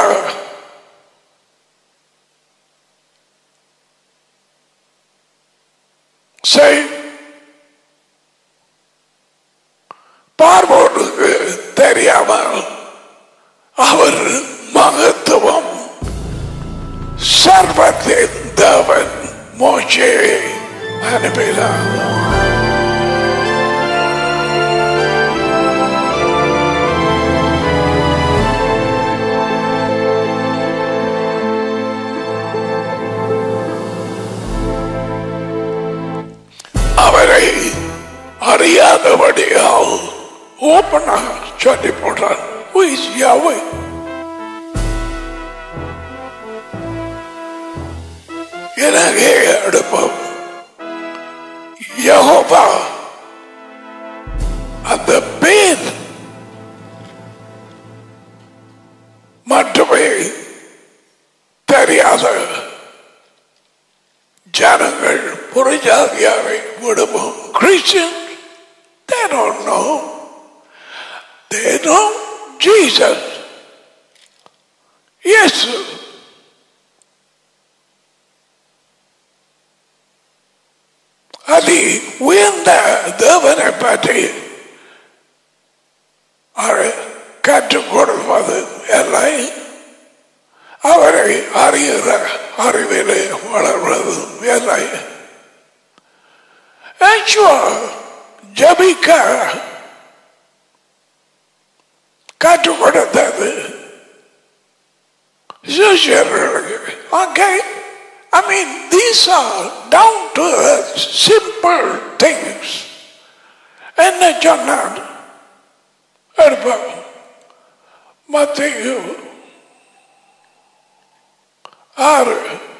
செய் பார்வோனுக்கு தெரியாமல் அவர் மகத்துவம் சர்வத்தின் தேவன் மோசையை அனுப்பினார் அவரை அறியாதபடியால் ஓப்பனா சொல்லி போட்டார் Who is Yahweh? எனவே அடுப்பம் யகோபா அந்த பேர் மட்டுமே தெரியாத ஜனங்கள் புறஜாதியாரை விடுவோம் Christian they don't know they know Jesus இயேசு அதி உயர்ந்த தேவனை பற்றி அவர் கற்றுக் கொடுப்பது இல்லை அவரை அறிகிற அறிவிலே வளர்வதும் இல்லை ஜபிக்க கற்றுக் கொடுத்தது சிஷியர்களுக்கு okay I mean, these are down to earth, simple things. என்ன சொன்னார் எடுப்போம் மத்திய ஆறு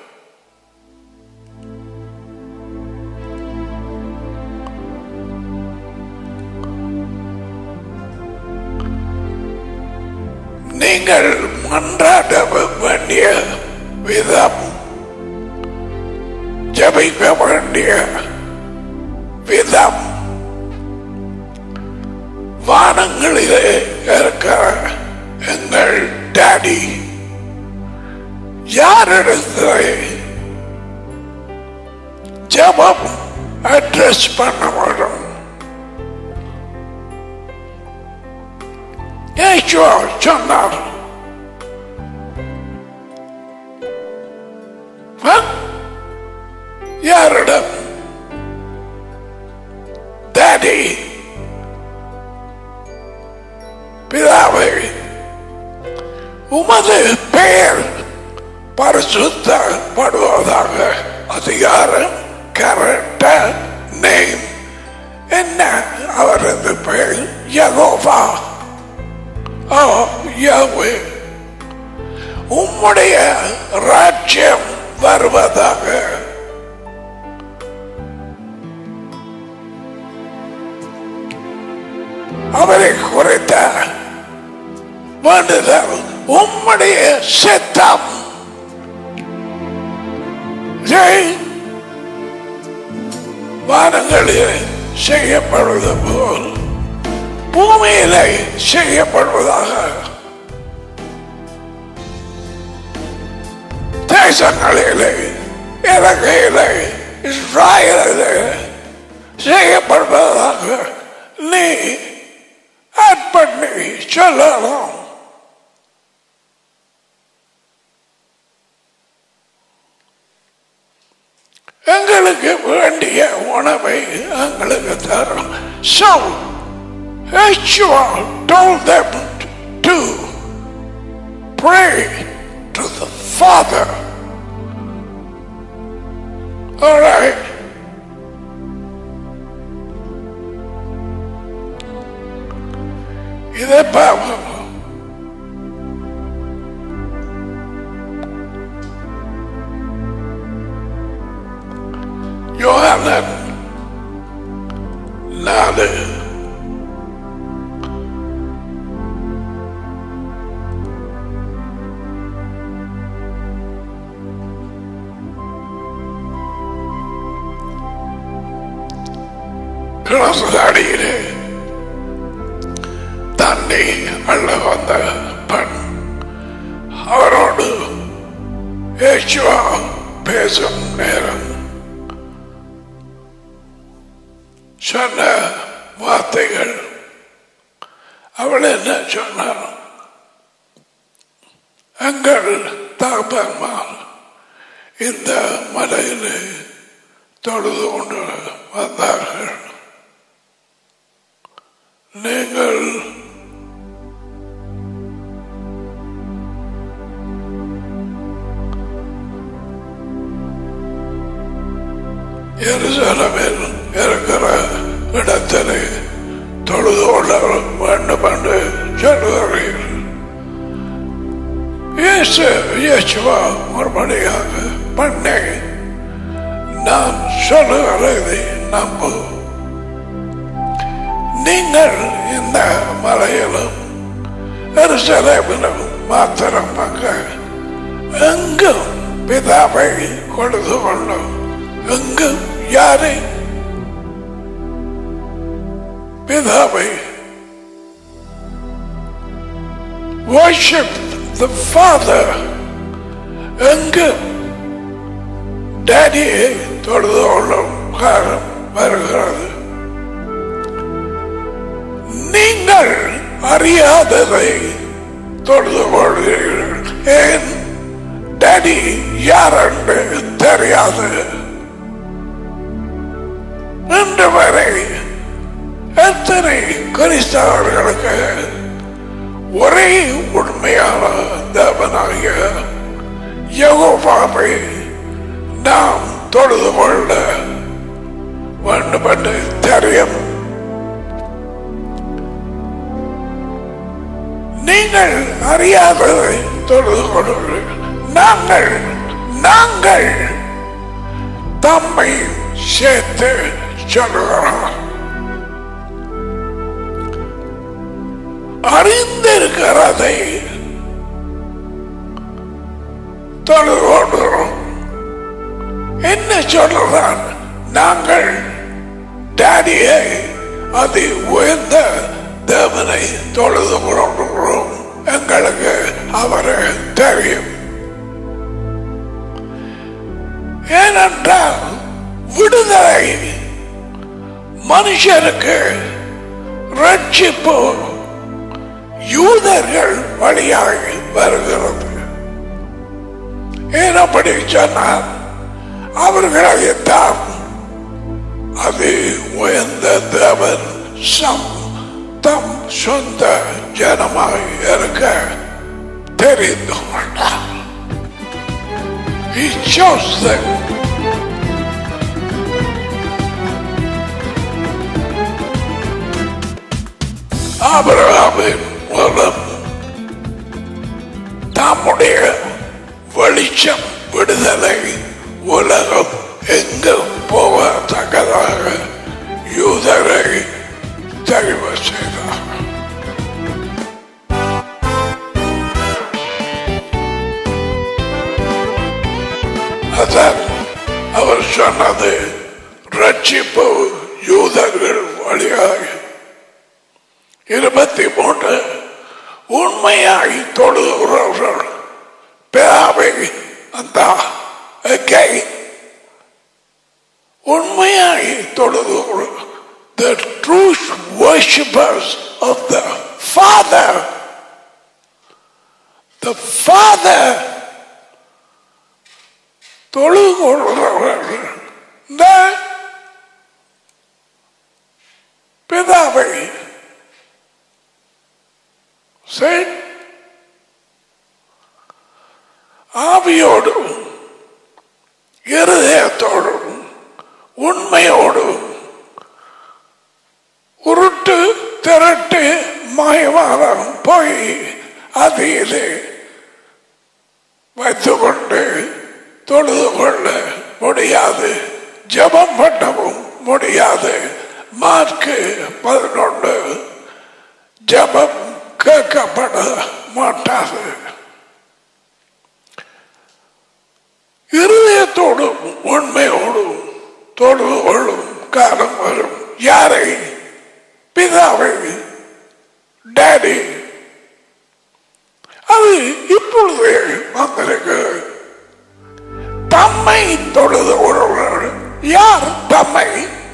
நீங்கள் மன்றாட வேண்டிய விதம் ஜபிக்க வேண்டிய விதம் வானங்களிலே இருக்கிற எங்கள் டாடி யாரிடத்துல ஜபம் அட்ரஸ் பண்ண வேண்டும் ஏசுவா சொன்னார் ஆ? யாரிடம் டாடி பிதாவை உமது பெயர் பரிசுத்தப்படுவதாக அதிகாரம் கரெக்ட நேம் என்ன அவரது பெயர் யகோவா ஓ யஹ்வே உம்முடைய ராஜ்யம் வருவதாக அவரை குறைத்த வேண்டுதல் உம்முடைய சித்தம் ஜெய் வானங்களில் செய்யப்படுவது போல் பூமியிலே செய்யப்படுவதாக தேசங்களிலே இலங்கையிலே இஸ்ராயலிலே செய்யப்படுவதாக நீ ஆட் பண்ணி சொல்லலாம் எங்களுக்கு வேண்டிய உணவை எங்களுக்கு தரும் So, Yeshua told them to pray to the Father. All right. இதை பார்ப்போம் யோகானன் நாலு கிளாஸ்தாடியிலே தண்ணி அள்ள வந்த பெண் அவரோடு ஏச்சுவா பேசும் நேரம் சொன்ன வார்த்தைகள் அவள் என்ன சொன்னார் எங்கள் தகப்பன்மார் இந்த மலையிலே தொழுது கொண்டு வந்தார்கள் நீங்கள் எருசலமில் இருக்கிற இடத்திலே தொழுது கொள்ள வேண்டும் என்று சொல்லுகிறீர்கள் இயேசு இயேசுவா மறுபடியாக பண்ணை நான் சொல்லுகிறதை நம்பு நீங்கள் இந்த மலையிலும் எருசலேமிலும் மாத்திரமாக எங்கும் பிதாவை கொடுத்து கொள்ளும் எங்கும் யாரை பிதாவை worship the Father எங்கும் டேடியை தொழுது கொள்ளும் காலம் வருகிறது நீங்கள் அறியாததை தொழுது கொள்கிறீர்கள் ஏன் டேடி யார் என்று தெரியாது இன்று வரை எத்தனை கிறிஸ்தவர்களுக்கு ஒரே உண்மையான தேவனாகிய யகோபாவை நாம் தொழுது கொள்ள வேண்டும் என்று தெரியும் நீங்கள் அறியாததை தொழுது கொள்கிறீர்கள் நாங்கள் நாங்கள் தம்மை சேர்த்து சொல்லுகிறோம் அறிந்திருக்கிறதை தொழுது கொள்கிறோம் என்ன சொல்றான் நாங்கள் டேடியை அது உயர்ந்த தேவனை தொழுது கொள்கிறோம் எங்களுக்கு அவரை தெரியும் ஏனென்றால் விடுதலை மனுஷருக்கு ரட்சிப்பு யூதர்கள் வழியாக வருகிறது ஏனப்படி சொன்னார் அவர்களைத்தான் அது உயர்ந்த தேவன் சம் தம் சொந்த ஜனமாய் இருக்க தெரிந்து கொண்டார் He chose them. ஆபிரகாமின் மூலம் தம்முடைய வெளிச்சம் விடுதலை உலகம் எங்கும் போகத்தக்கதாக யூதரை தெரிவு செய்தார் அதான் அவர் சொன்னது ரட்சிப்பு யூதர்கள் வழியாக இருபத்தி மூன்று உண்மையாய் தொழுகிறவர்கள் பிதாவை அந்த கை உண்மையாய் தொழுகிறவர்கள் the true worshippers of the Father the Father தொழுகிறவர்கள் இந்த பிதாவை சரி ஆவியோடும் இருதயத்தோடும் உண்மையோடும் உருட்டு திரட்டு மாயமானம் போய் அதிலே வைத்துக்கொண்டு தொழுது கொள்ள முடியாது ஜபம் பண்ணவும் முடியாது மார்க்கு பதினொன்று ஜபம் கேட்கப்பட மாட்டாது இருதயத்தோடும் உண்மையோடும் தொழுது கொள்ளும் காலம் வரும் யாரை பிதாவை டேடி அது இப்பொழுது வந்திருக்கு தம்மை தொழுது கொள்வார்கள் யார் தம்மை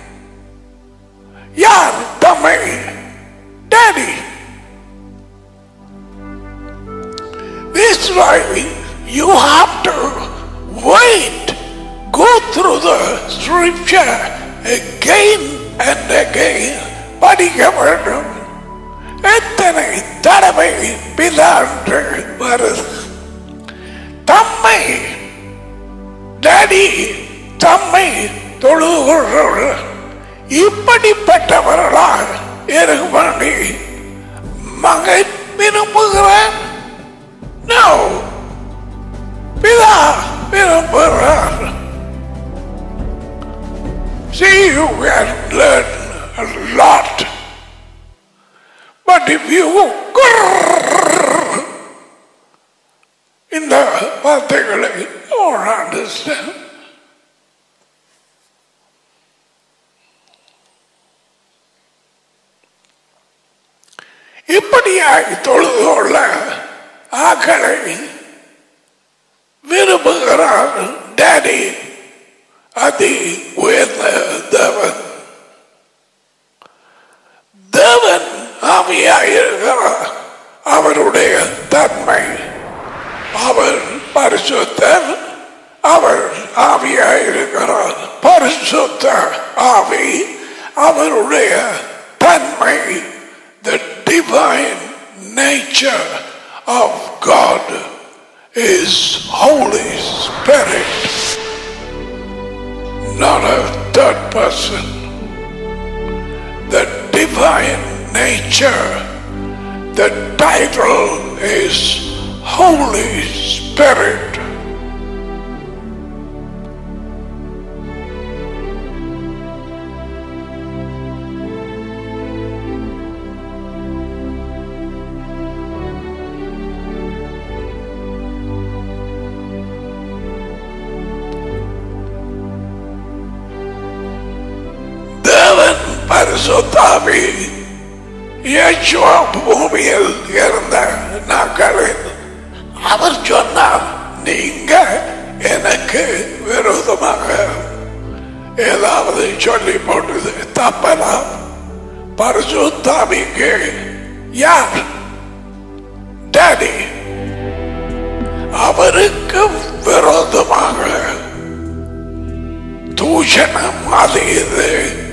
யார் தம்மை daddy This why you have to wait, go through the scripture again and again. படிக்க வேண்டும் எத்தனை தடவை பிதான்று வருது தம்மை டாடி தம்மை தொழுகிறவர்கள் இப்படிப்பட்டவர்களாக இருக்கும்படி மகன் விரும்புகிறான் No. பிதா விரும்புகிறார் See, you can learn a lot. But if you இந்த வார்த்தைகளை or understand இப்படியாய் தொழுது கொள்ள ஆக்களை விரும்புகிறார் டேடி அதி உயர்ந்த தேவன் தேவன் ஆவியாயிருக்கிறார் அவருடைய தன்மை அவர் பரிசுத்தர் அவர் ஆவியாயிருக்கிறார் பரிசுத்த ஆவி அவருடைய தன்மை the divine nature of God is Holy Spirit, not a third person. The divine nature, the title is Holy Spirit. தேவன் பரிசுத்தாவி இயேசுவா பூமியில் இருந்த நாட்களில் அவர் சொன்னார் நீங்க எனக்கு விரோதமாக ஏதாவது சொல்லி போட்டது தப்பலாம் பரிசுத்தாவிக்கு யார் டாடி அவருக்கு விரோதமாக தூஷணம் அது இது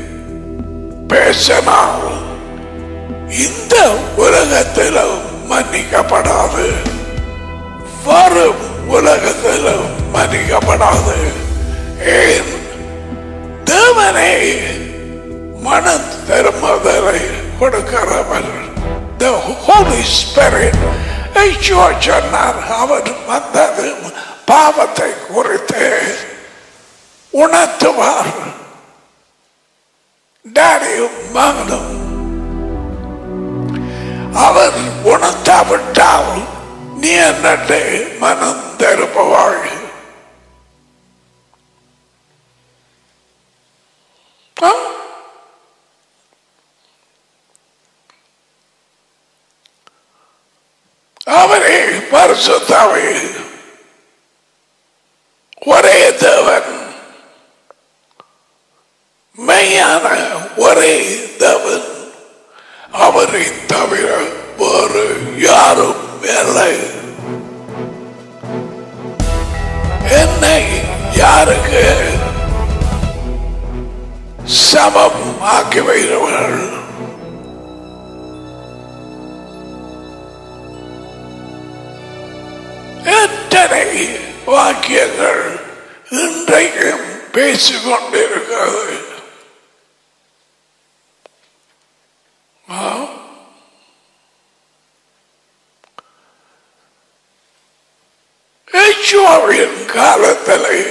பேசினால் இந்த உலகத்திலும் மன்னிக்கப்படாது வரும் உலகத்திலும் மன்னிக்கப்படாது ஏன் தேவனை மனம் திரும்பதலை கொடுக்கிறவர் the Holy Spirit ஐயோ சொன்னார் அவர் வந்தது பாவத்தை குறித்து உணர்த்துவார் டாடியும் மகனும் அவர் உணர்த்தாவிட்டால் நீ என்னட்டு மனம் திருப்புவாள் ஆ? அவரே பரிசுத்தாவே ஒரே தேவன் மெய்யான ஒரே தேவன் அவரை தவிர வேறு யாரும் இல்லை என்னை யாருக்கு சமம் ஆக்கி வைத்தவர்கள் எத்தனை வாக்கியங்கள் இன்றைக்கும் பேசிக் கொண்டிருக்கிறது ஆ? யெகோவாவின் காலத்திலே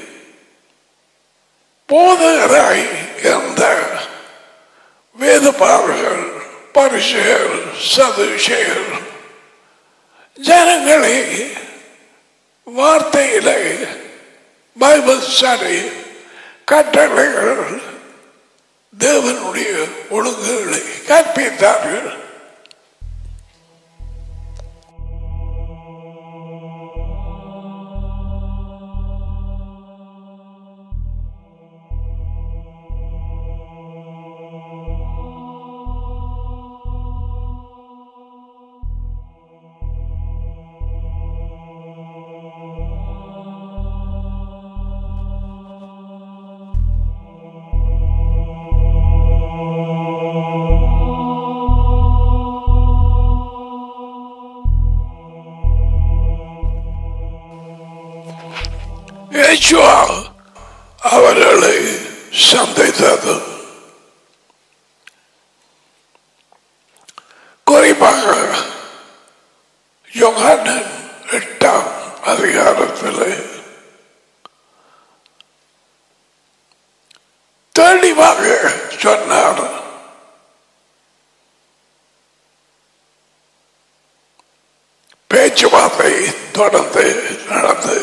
போதகராய் இருந்த வேதபாரர்கள் பரிசெயர் சதுஷேயர் ஜனங்களை வார்த்தையிலே பைபிள் ஸ்டடி கட்டளைகள் தேவனுடைய ஒழுங்குகளை கற்பித்தார்கள் யெகோவா அவர்களை சந்தித்தது குறிப்பாக யோகானன் எட்டாம் அதிகாரத்தில் தெளிவாக சொன்னார் பேச்சுவார்த்தை தொடர்ந்து நடந்து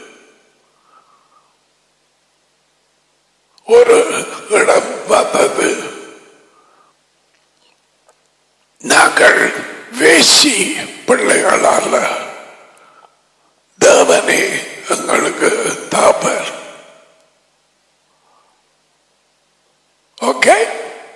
ஒரு இடம் வந்தது நாங்கள் வேசி பிள்ளைகள் அல்ல தேவனே எங்களுக்கு தாப்பர் ஓகே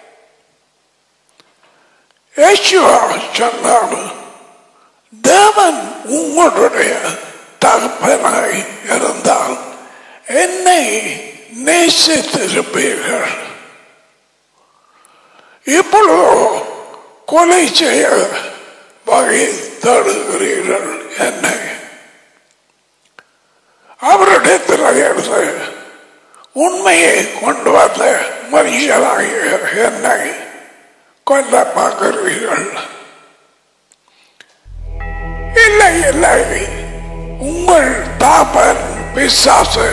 யேசுவா சொன்னார் தேவன் உங்களுடைய தகப்பனாய் இருந்தால் என்னை நேசித்திருப்பீர்கள் இப்பொழுதோ கொலை செய்ய வகை தடுகிறீர்கள் என்னை அவரிடத்தில் இருந்து உண்மையை கொண்டு வந்த மனுஷனாகிய என்னை கொல்ல பார்க்கிறீர்கள் இல்லை இல்லை உங்கள் தாப்பன் பிசாசு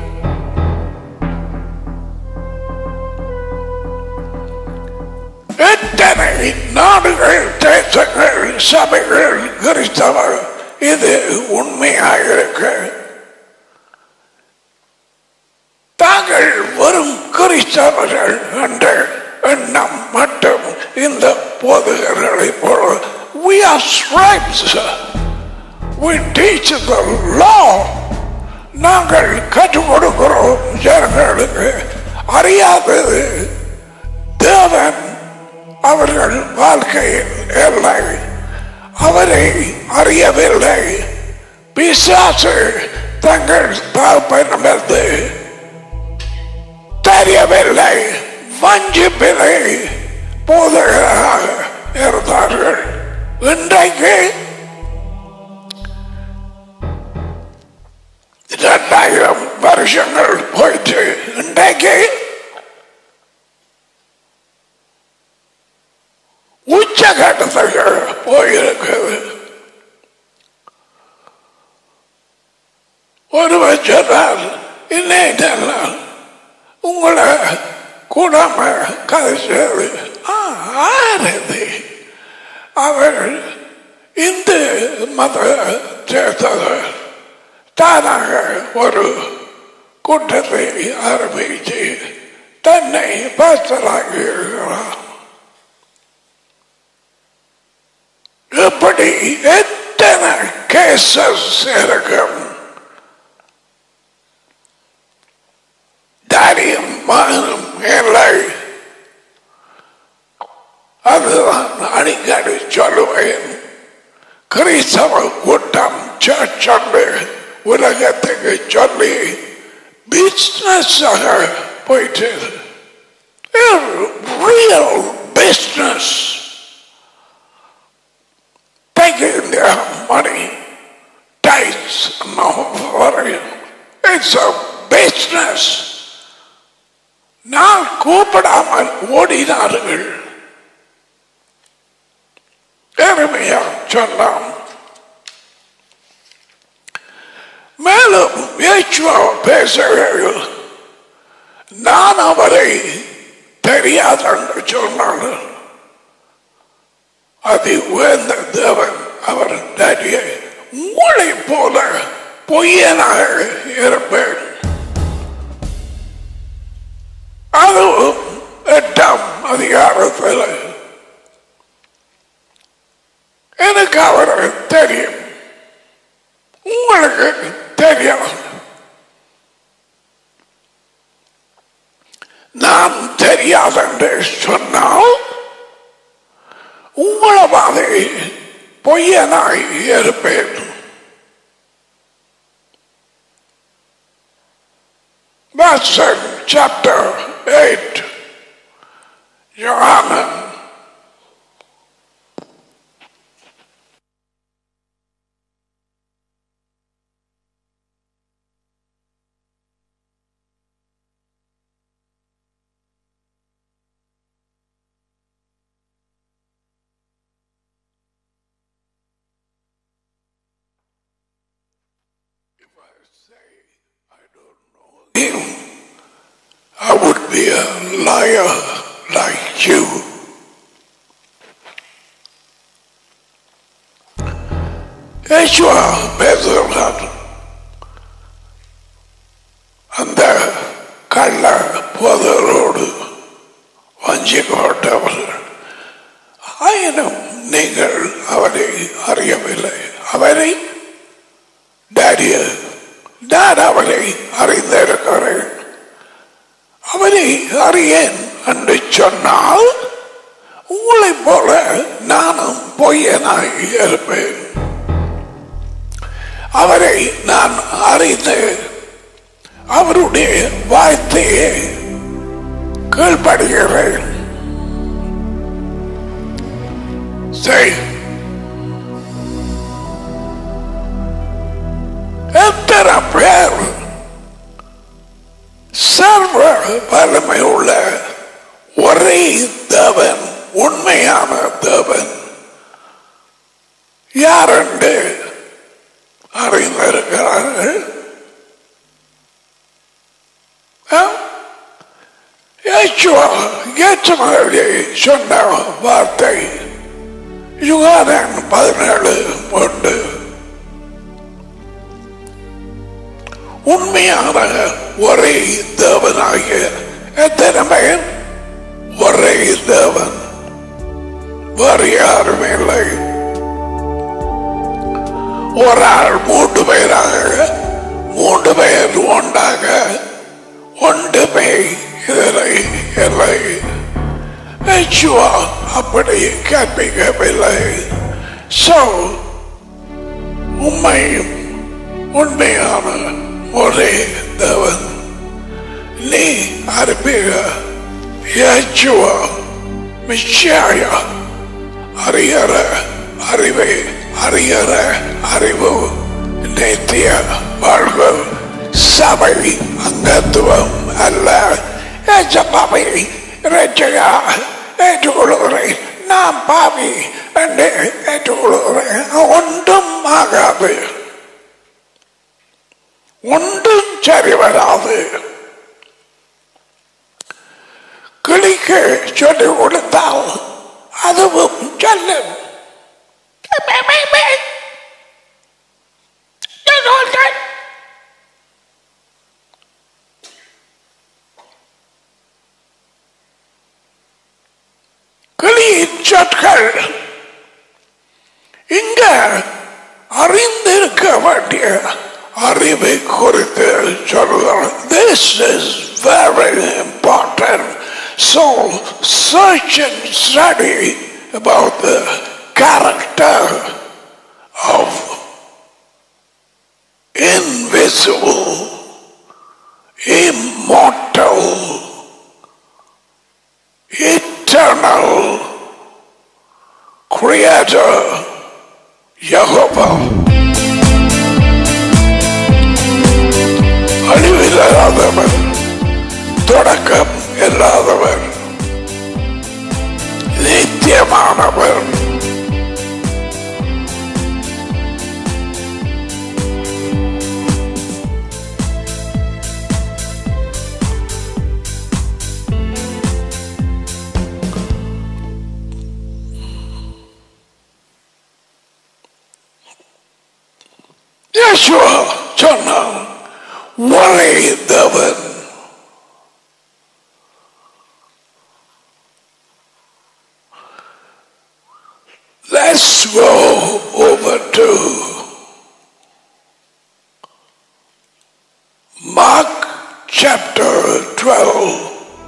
எத்தனை நாடுகள் தேசங்கள் சபைகள் கிறிஸ்தவர் இது உண்மையாக இருக்கு தாங்கள் வரும் கிறிஸ்தவர்கள் என்ற எண்ணம் மட்டும் இந்த போதகர்களை போல we are scribes we teach the law நாங்கள் கற்றுக் கொடுக்கிறோம் ஜனங்களுக்கு அறியாதது தேவன் அவர்கள் வாழ்க்கையில் இல்லை அவரை அறியவில்லை பிசாசு தங்கள் தகப்பனிடமிருந்து தெரியவில்லை வஞ்சிப்பிலை போதகராக இருந்தார்கள் இன்றைக்கு இரண்டாயிரம் வருஷங்கள் போயிட்டு இன்றைக்கு உச்சகட்டத்துக்கு போயிருக்கிறது ஒருவர் சொன்னார் இன்னைக்கு உங்களை கூடாம கதைச்சது ஆரதி அவர் இந்து மத சேர்த்தவர் தானாக ஒரு கூட்டத்தை ஆரம்பித்து தன்னை பாஸ்டராகி இருக்கிறார் இப்படி எத்தனை பேசஸ் இருக்கும் தாரியம் மகனும் இல்லை அதுதான் அடிக்கடி சொல்லுவேன் கிறிஸ்தவ கூட்டம் சர்ச்சண்டு உலகத்துக்கு சொல்லி பிஸ்னஸ் போயிட்டு real business taking their money, tithes and offering. It's a business. நான் கூப்பிடாமல் ஓடினார்கள் எருமையா சொன்னான் மேலும் இயேசுவா பேசுகையில் நான் அவரை தெரியாதென்று சொன்னான் அது உயர்ந்த தேவன் அவர் நடிகை உங்களை போல பொய்யனாக இருப்பேன் அதுவும் எட்டாம் அதிகாரத்தில் எனக்கு அவரை தெரியும் உங்களுக்கு தெரியும் நான் தெரியாதென்று சொன்னால் உங்களை மாதிரி பொய்யனாய் இருப்பேன் That's in chapter 8. Johanna. If I say I don't know him, I would be a liar like you. Yeshua பேசுகிறார் அந்த கள்ள போதரோடு வஞ்சிக்கப்பட்டவர்கள் ஆயினும் நீங்கள் அவரை அறியவில்லை அவரை டாடிய நான் அவரை அறிந்திருக்கிறேன் அவரை அறியேன் என்று சொன்னால் உங்களைப் போல நானும் பொய்யனாய் இருப்பேன் அவரை நான் அறிந்து அவருடைய வார்த்தையை கீழ்படுகிறேன் சரி எத்தனை பேர் சர்வ வலிமை உள்ள ஒரே தேவன் உண்மையான தேவன் யார் என்று அறிந்திருக்கிறார்கள் ஏற்றுமதி சொன்ன வார்த்தை யுகாதன் பதினேழு ஒன்று உண்மையான ஒரே தேவனாகிய எத்தனை பேர் ஒரே தேவன் வேறு யாருமே இல்லை ஒரு ஆள் மூன்று பேராக மூன்று பேர் ஒன்றாக ஒன்றுமே இதில் இல்லை யெகோவா அப்படி கற்பிக்கவில்லை சோ உண்மையும் உண்மையான ஒரே தேவன் நீ அனுப்பிய யேசுவா மிஷியாயா அறியற அறிவை அறியற அறிவு நித்திய வாழ்வு சபை அங்கத்துவம் அல்ல ஏசப்பாவை ரட்சகா ஏற்றுக்கொள்கிறேன் நான் பாவி என்று ஏற்றுக்கொள்கிறேன் ஒன்றும் ஆகாது ஒன்றும் சரி வராது கிளிக்கு சொல்லிக் கொடுத்தால் அதுவும் சொல்லும் கிளியின் சொற்கள் இங்க அறிந்து காட்டிய அறிவை குறித்து சொல்கிறார் This is very important. So search and study about the character of invisible, immortal, eternal creator Jehovah. அழிவில்லாதவர் தொடக்கம் இல்லாதவர் நித்தியமானவர் யேசுவா சொன்னான் ஒரே தேவன் Let's go over to Mark chapter 12.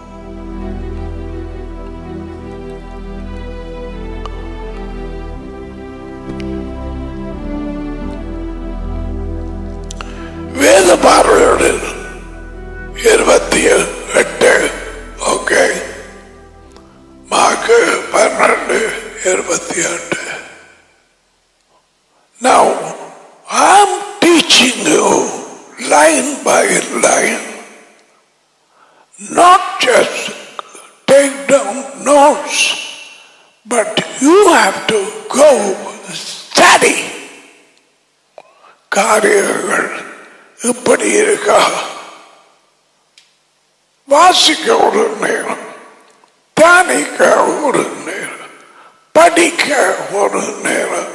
வேத பார்வையோடு இருபத்தி எட்டு ஓகே மார்க்கு பன்னெண்டு இருபத்தி எட்டு Now, I'm teaching you line by line, not just take down notes, but you have to go study. காரியங்கள் இப்படி இருக்கா வாசிக்க ஒரு நேரம் தியானிக்க ஒரு நேரம் படிக்க ஒரு நேரம்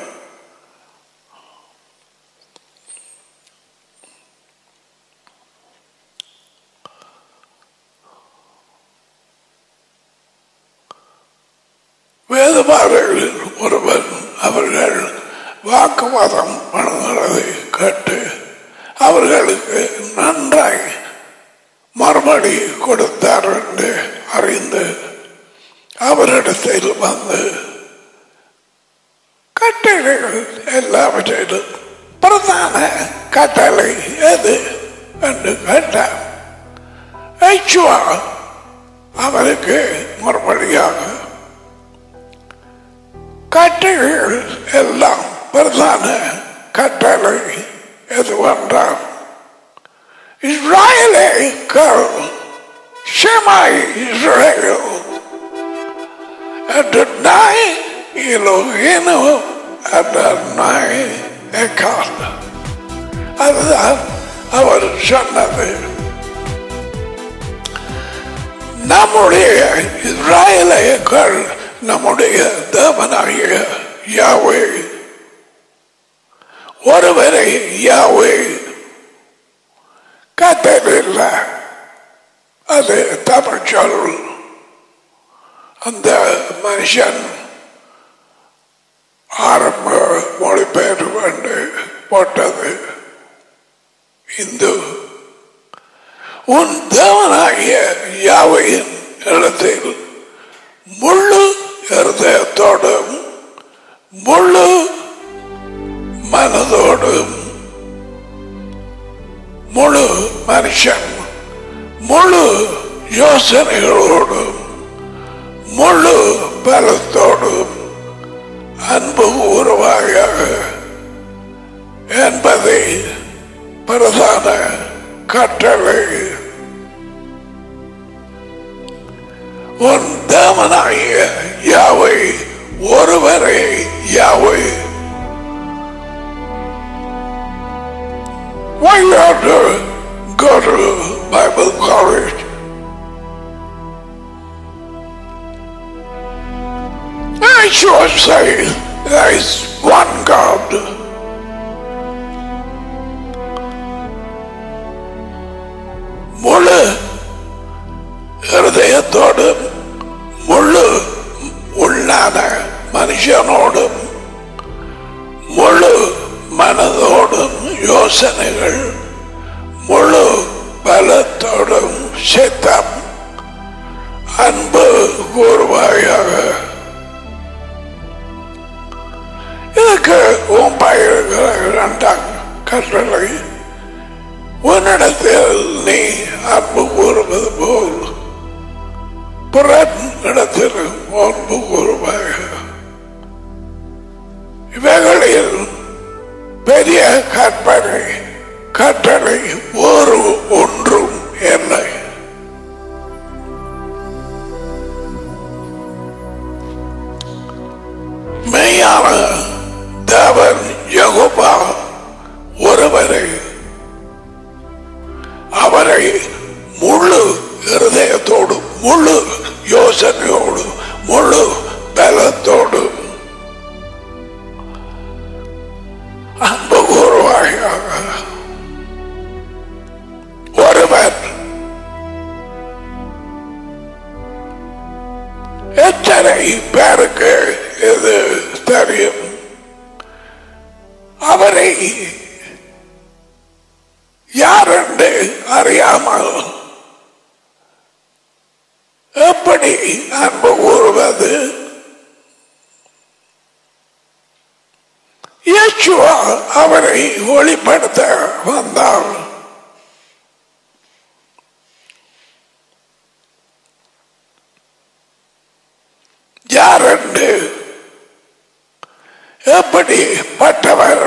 வேதபாரர்களில் ஒருவர் அவர்கள் வாக்குவாதம் பண்ணுகிறதை கேட்டு அவர்களுக்கு நன்றாய் மறுபடி கொடுத்தார் என்று அறிந்து அவரிடத்தில் வந்து கட்டளைகள் எல்லாவற்றிலும் பிரதான கட்டளை எது என்று கேட்டார் ஐச்சுவா அவருக்கு மறுபடியாக கட்டளைகள் எல்லாம் பிரதான கட்டளை எதுவென்றால் இஸ்ராயலே கல் ஷெமாய் Israel Adonai Eloheinu Adonai Echad அதுதான் அவர் சொன்னது நம்முடைய இஸ்ராயலேயர்கள் நம்முடைய தேவனாகிய யாவே ஒருவரை யாவே கத்தரில்ல அது தமிழ் சொல் அந்த மனுஷன் ஆரம்ப மொழிபெயர்ப்பு வந்து போட்டது இந்து உன் தேவனாகிய யாவையின் இடத்தில் முழு இருதயத்தோடும் முழு மனதோடும் முழு மனுஷன் முழு யோசனைகளோடும் முழு பலத்தோடும் அன்பு உருவாக என்பதை பிரதான கட்டளை உன் தேவனாகிய யாவை ஒருவரை யாவை Why you have to go to Bible college? I sure say there is one God. முழு ஹிருதயத்தோடும் முழு உள்ளான மனுஷனோடும் முழு மனதோடும் யோசனை அன்பு கூறுவாயாக இதுக்கு உன் பயிர்கிற இரண்டாம் கட்டளை உன்னிடத்தில் நீ அன்பு கூறுவது போல் புறத்திடத்தில் அன்பு கூறுவாயாக இவைகளில் பெரிய கற்பனை கட்டளை ஒரு ஒன்றும் இல்லை மெய்யான தேவன் யகோபா ஒருவரை அவரை முழு இருதயத்தோடு முழு யோசனையோடு முழு பலத்தோடு அன்பு கூறுவாயாக ஒருவர் எத்தனை பேருக்கு இது தெரியும் அவரை யார் என்று அறியாமல் எப்படி அன்பு கூறுவது இயேசுவா அவரை ஒளிப்படுத்த வந்தார் யார் என்று எப்படிப்பட்டவர்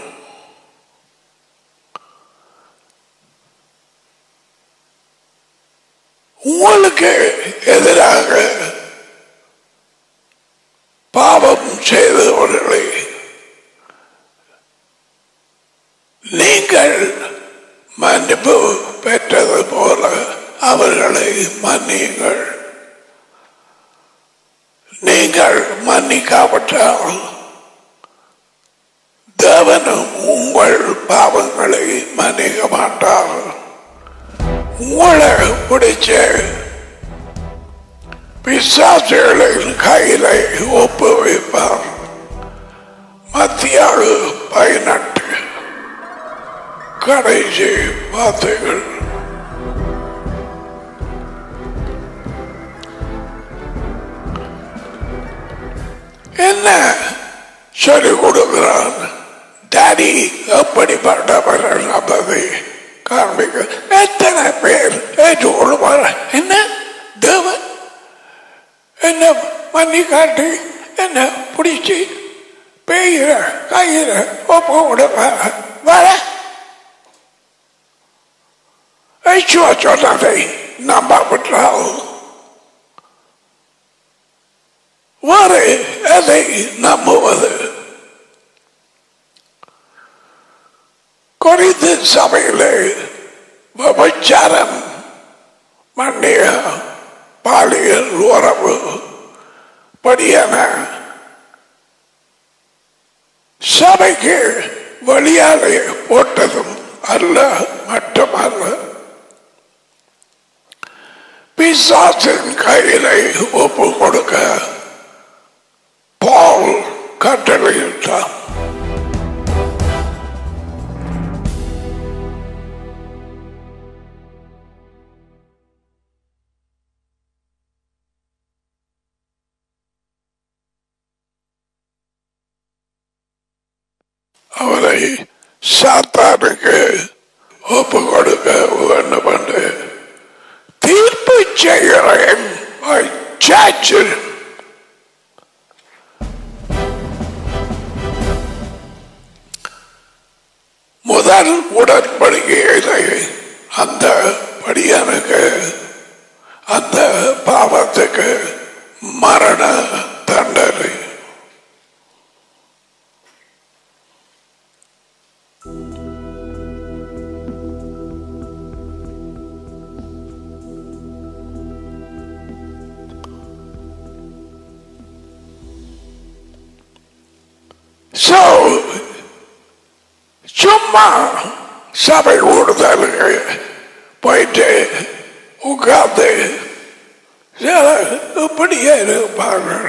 உங்களுக்கு எதிராக பாவம் செய்தவர்களை நீங்கள் மன்னிப்பு பெற்றது போல அவர்களை மன்னியுங்கள் நீங்கள் மன்னிக்காவிட்டால் தேவனும் உங்கள் பாவங்களை மன்னிக்க மாட்டார் உங்களை பிடிச்ச பிசாசுகளின் கையில ஒப்பு வைப்பார் மத்தியாகு பதினெட்டு கடைசி வார்த்தைகள் என்ன சொல்லிக் கொடுக்கிறான் டாடி எப்படிப்பட்டவர்கள் அப்பதை காண்பிக்க எத்தனை பேர் ஏற்றுக்கொள்வார் என்ன தேவன் என்ன மன்னி காட்டி என்ன பிடிச்சி பெய்கிற கையில ஒப்பு கொடுப்ப வர ஐச்சுவா சொன்னதை நம்பாவிட்டால் வேறு எதை நம்புவது குறித்து சபையிலே விபச்சாரம் மன்னிய பாலியல் உறவு படியான சபைக்கு வெளியாலே போட்டதும் அல்ல மட்டுமல்ல பிசாசின் கையிலே ஒப்பு கொடுக்க பால் கட்டளையிட்டான் அவரை சாத்தானுக்கு ஒப்பு கொடுக்க வேண்டும் என்று தீர்ப்பு செய்கிறேன் சாச்சு முதல் உடன்படிக்கையிலே அந்த படியனுக்கு அந்த பாவத்துக்கு மரண தண்டனை So, சும்மா சபை கூடுதலுக்கு போயிட்டு உட்கார்ந்து சில இப்படியே இருப்பார்கள்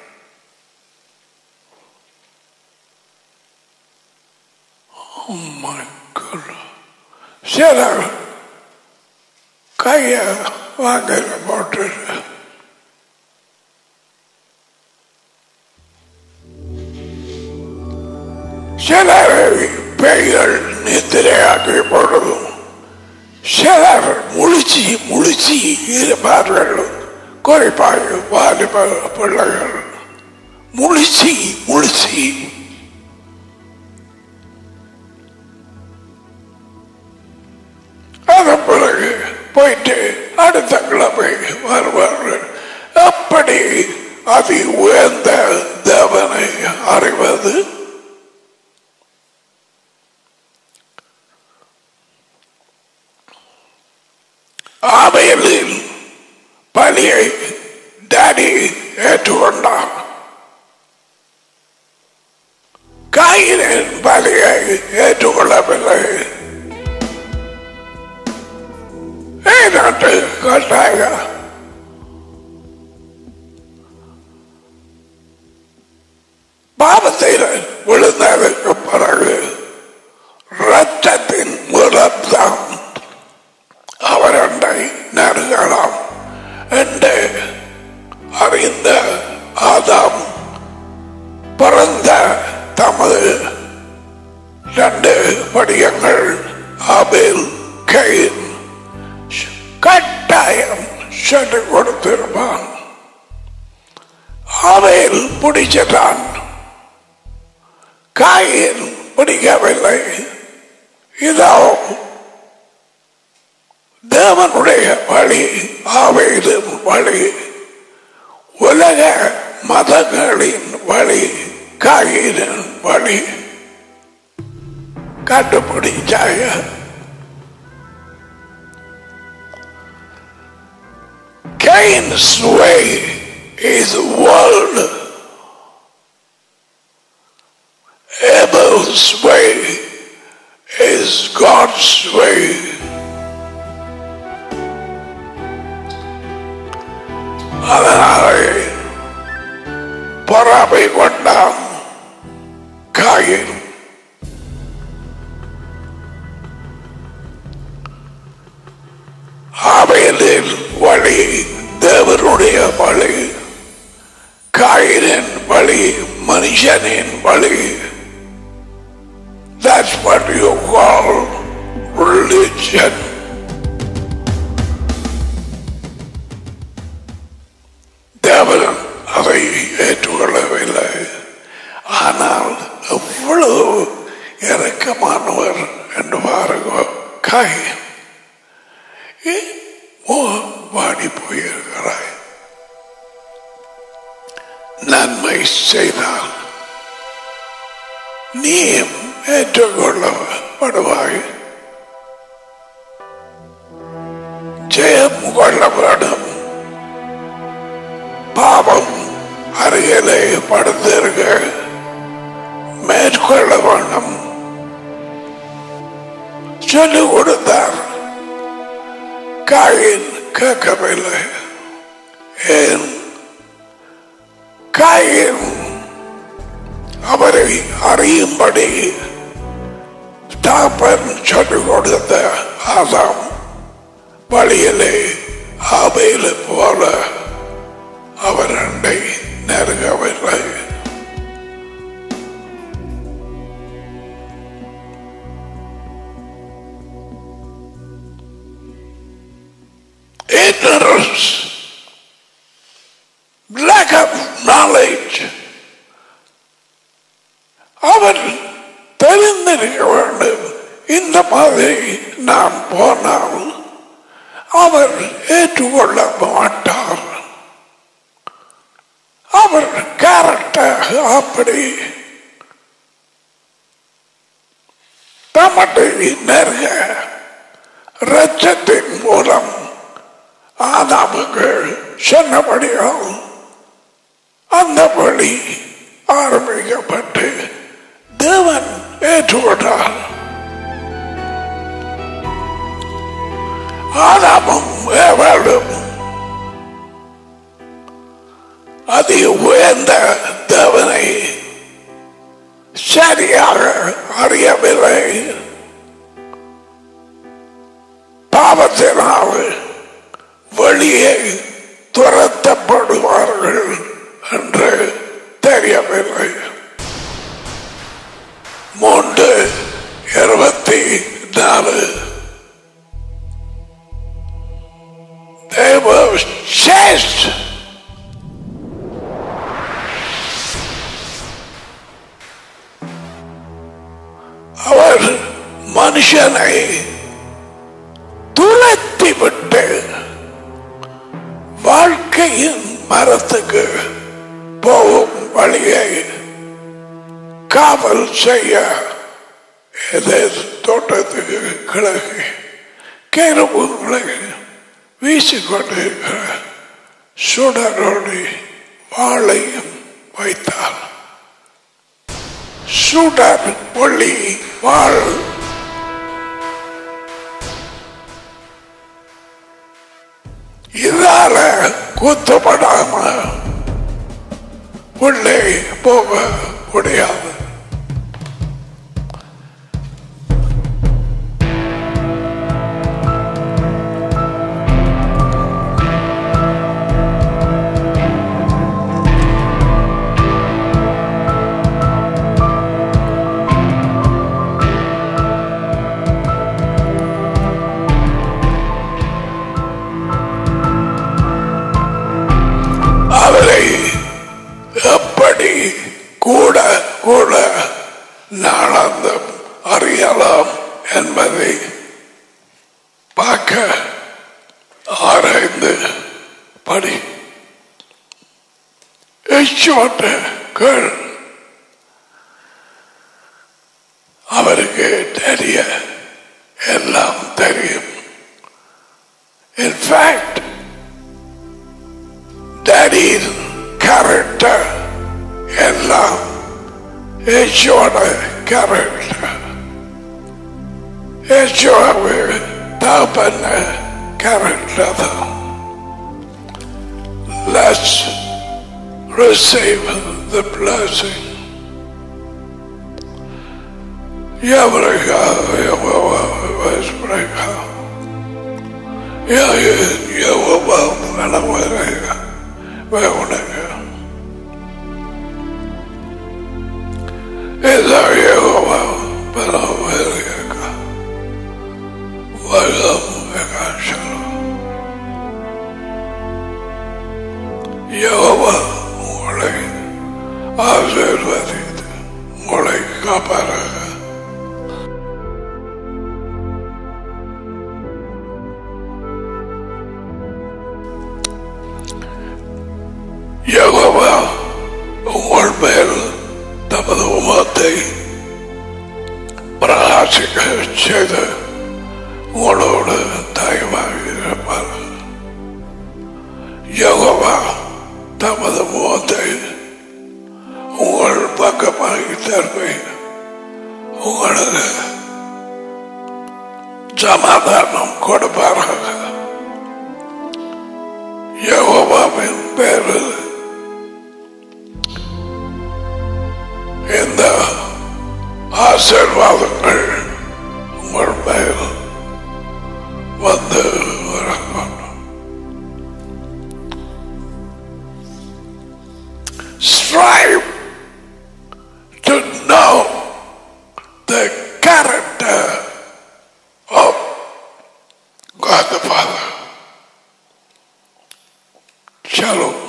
Oh my God. சில கைய வாங்கல போட்டு சிலரை பேய்கள் நித்திரையாக்கி போடுவோம் சிலர் முழிச்சி முழிச்சி இருப்பார்கள் குறிப்பாக வாலிப பிள்ளைகள் முழிச்சி முழிச்சி அதன் பிறகு போயிட்டு அடுத்த கிழமை வருவார்கள் எப்படி அதி உயர்ந்த தேவனை அறிவது ஆமையலில் பலியை டாடி ஏற்றுக்கொண்டார் காயினின் பலியை ஏற்றுக்கொள்ளவில்லை ஏனென்று கேட்டாங்க பாவத்தில் விழுந்ததற்கு பிறகு ரத்தத்தின் மூலம்தான் அவரண்டை நறுகலாம் என்று அறிந்த ஆதாம் பிறந்த தமது ரெண்டு படியங்கள் ஆபேல் கைன் கட்டாயம் சொல்லிக் கொடுத்திருப்பான் ஆபேல் பிடிச்சிட்டான் காயின் பிடிக்கவில்லை இதோ தேவனுடைய வழி ஆவேலின் வழி உலக மதங்களின் வழி காயினின் வழி கண்டுபிடிச்சாய Cain's way is world. Abel's way is God's way. அதனாலே பொறாமை கொண்டான் காயின் ஆவையலின் வழி தேவனுடைய வழி காயினின் வழி மனுஷனின் வழி That's what you call religion. தேவன் அதை ஏற்றுக்கொள்ளவில்லை ஆனால் எவ்வளவு இறக்கமானவர் என்று பாருங்க காய் வாடி போயிருக்கிறாய் நன்மை செய்தால் நீயும் ஏற்றுக்கொள்ளப்படுவாய் ஜெயம் கொள்ள வேண்டும் பாவம் அருகிலே படுத்திருக்க மேற்கொள்ள வேண்டும் சொல்லிக் கொடுத்தார் காயின் கேட்கவில்லை ஏன் காயின் அவரை அறியும்படி தாப்பன் சொல்லிக் கொடுத்த ஆதாம் வழியிலே ஆபையில போல அவர் அண்டை நெருங்கவில்லை Ignorance, lack of knowledge. அவர் தெரிந்திருக்க வேண்டும் இந்த மாதிரி நாம் போனால் அவர் ஏற்றுக்கொள்ள மாட்டார் அவர் கேரக்டர் அப்படி தமட்டை நெருங்க ரச்சத்தின் மூலம் ஆதாமுக்கு சொன்னபடியால் அந்த வழி ஆரம்பிக்கப்பட்டு தேவன் ஏற்றுக்கொண்டார் ஆதாமும் ஏவாளும் அதி உயர்ந்த தேவனை சரியாக அறியவில்லை பாவத்தினால் வெளியே துரத்தப்படுவார்கள் என்று தெரியவில்லை Christ. அவர் மனுஷனை துரத்தி விட்டு வாழ்க்கையின் மரத்துக்கு போகும் வழியை காவல் செய்ய எதேது தோட்டத்துக்கு கிழக்கு கேரவுகளை வீசிக்கொண்டிருக்கிற சுடரோடு வாளையும் வைத்தார் சுடர் ஒளி வாழ் இதால குத்தப்படாம உள்ளே போக முடியாது அவரை எப்படி கூட கூட நாளாந்தம் அறியலாம் என்பதை பார்க்க ஆராய்ந்து படி எச்சோட்ட கேள் அவருக்கு தெரிய எல்லாம் தெரியும் இன்ஃபேக்ட் டேடியின் கேரக்டர் எல்லாம் யேசுவோட கேரக்டர் யேசுவை தகப்பன கேரக்டர் தான் Let's receive the blessing. Yavrika, Yahweh, Vesprika. Yahweh, Yahweh, Veunaka. Esa Yahweh, pero Verika. Vayam, Ekashalo. Jehovah உங்களை ஆசீர்வதித்து உங்களை காப்பாராக யெகோவா உங்கள் மேல் தமது உமத்தை பிரகாசிக்க செய்து உங்களோடு தயவாக இருப்பார் யெகோவா தமது முகத்தை உங்கள் பக்கமாக தருவை உங்களுக்கு சமாதானம் கொடுப்பாராக யெகோவாவின் பேரில் இந்த ஆசீர்வாதங்கள் உங்கள் மேல் வந்து வரணும் strive to know the character of God the Father. Shalom.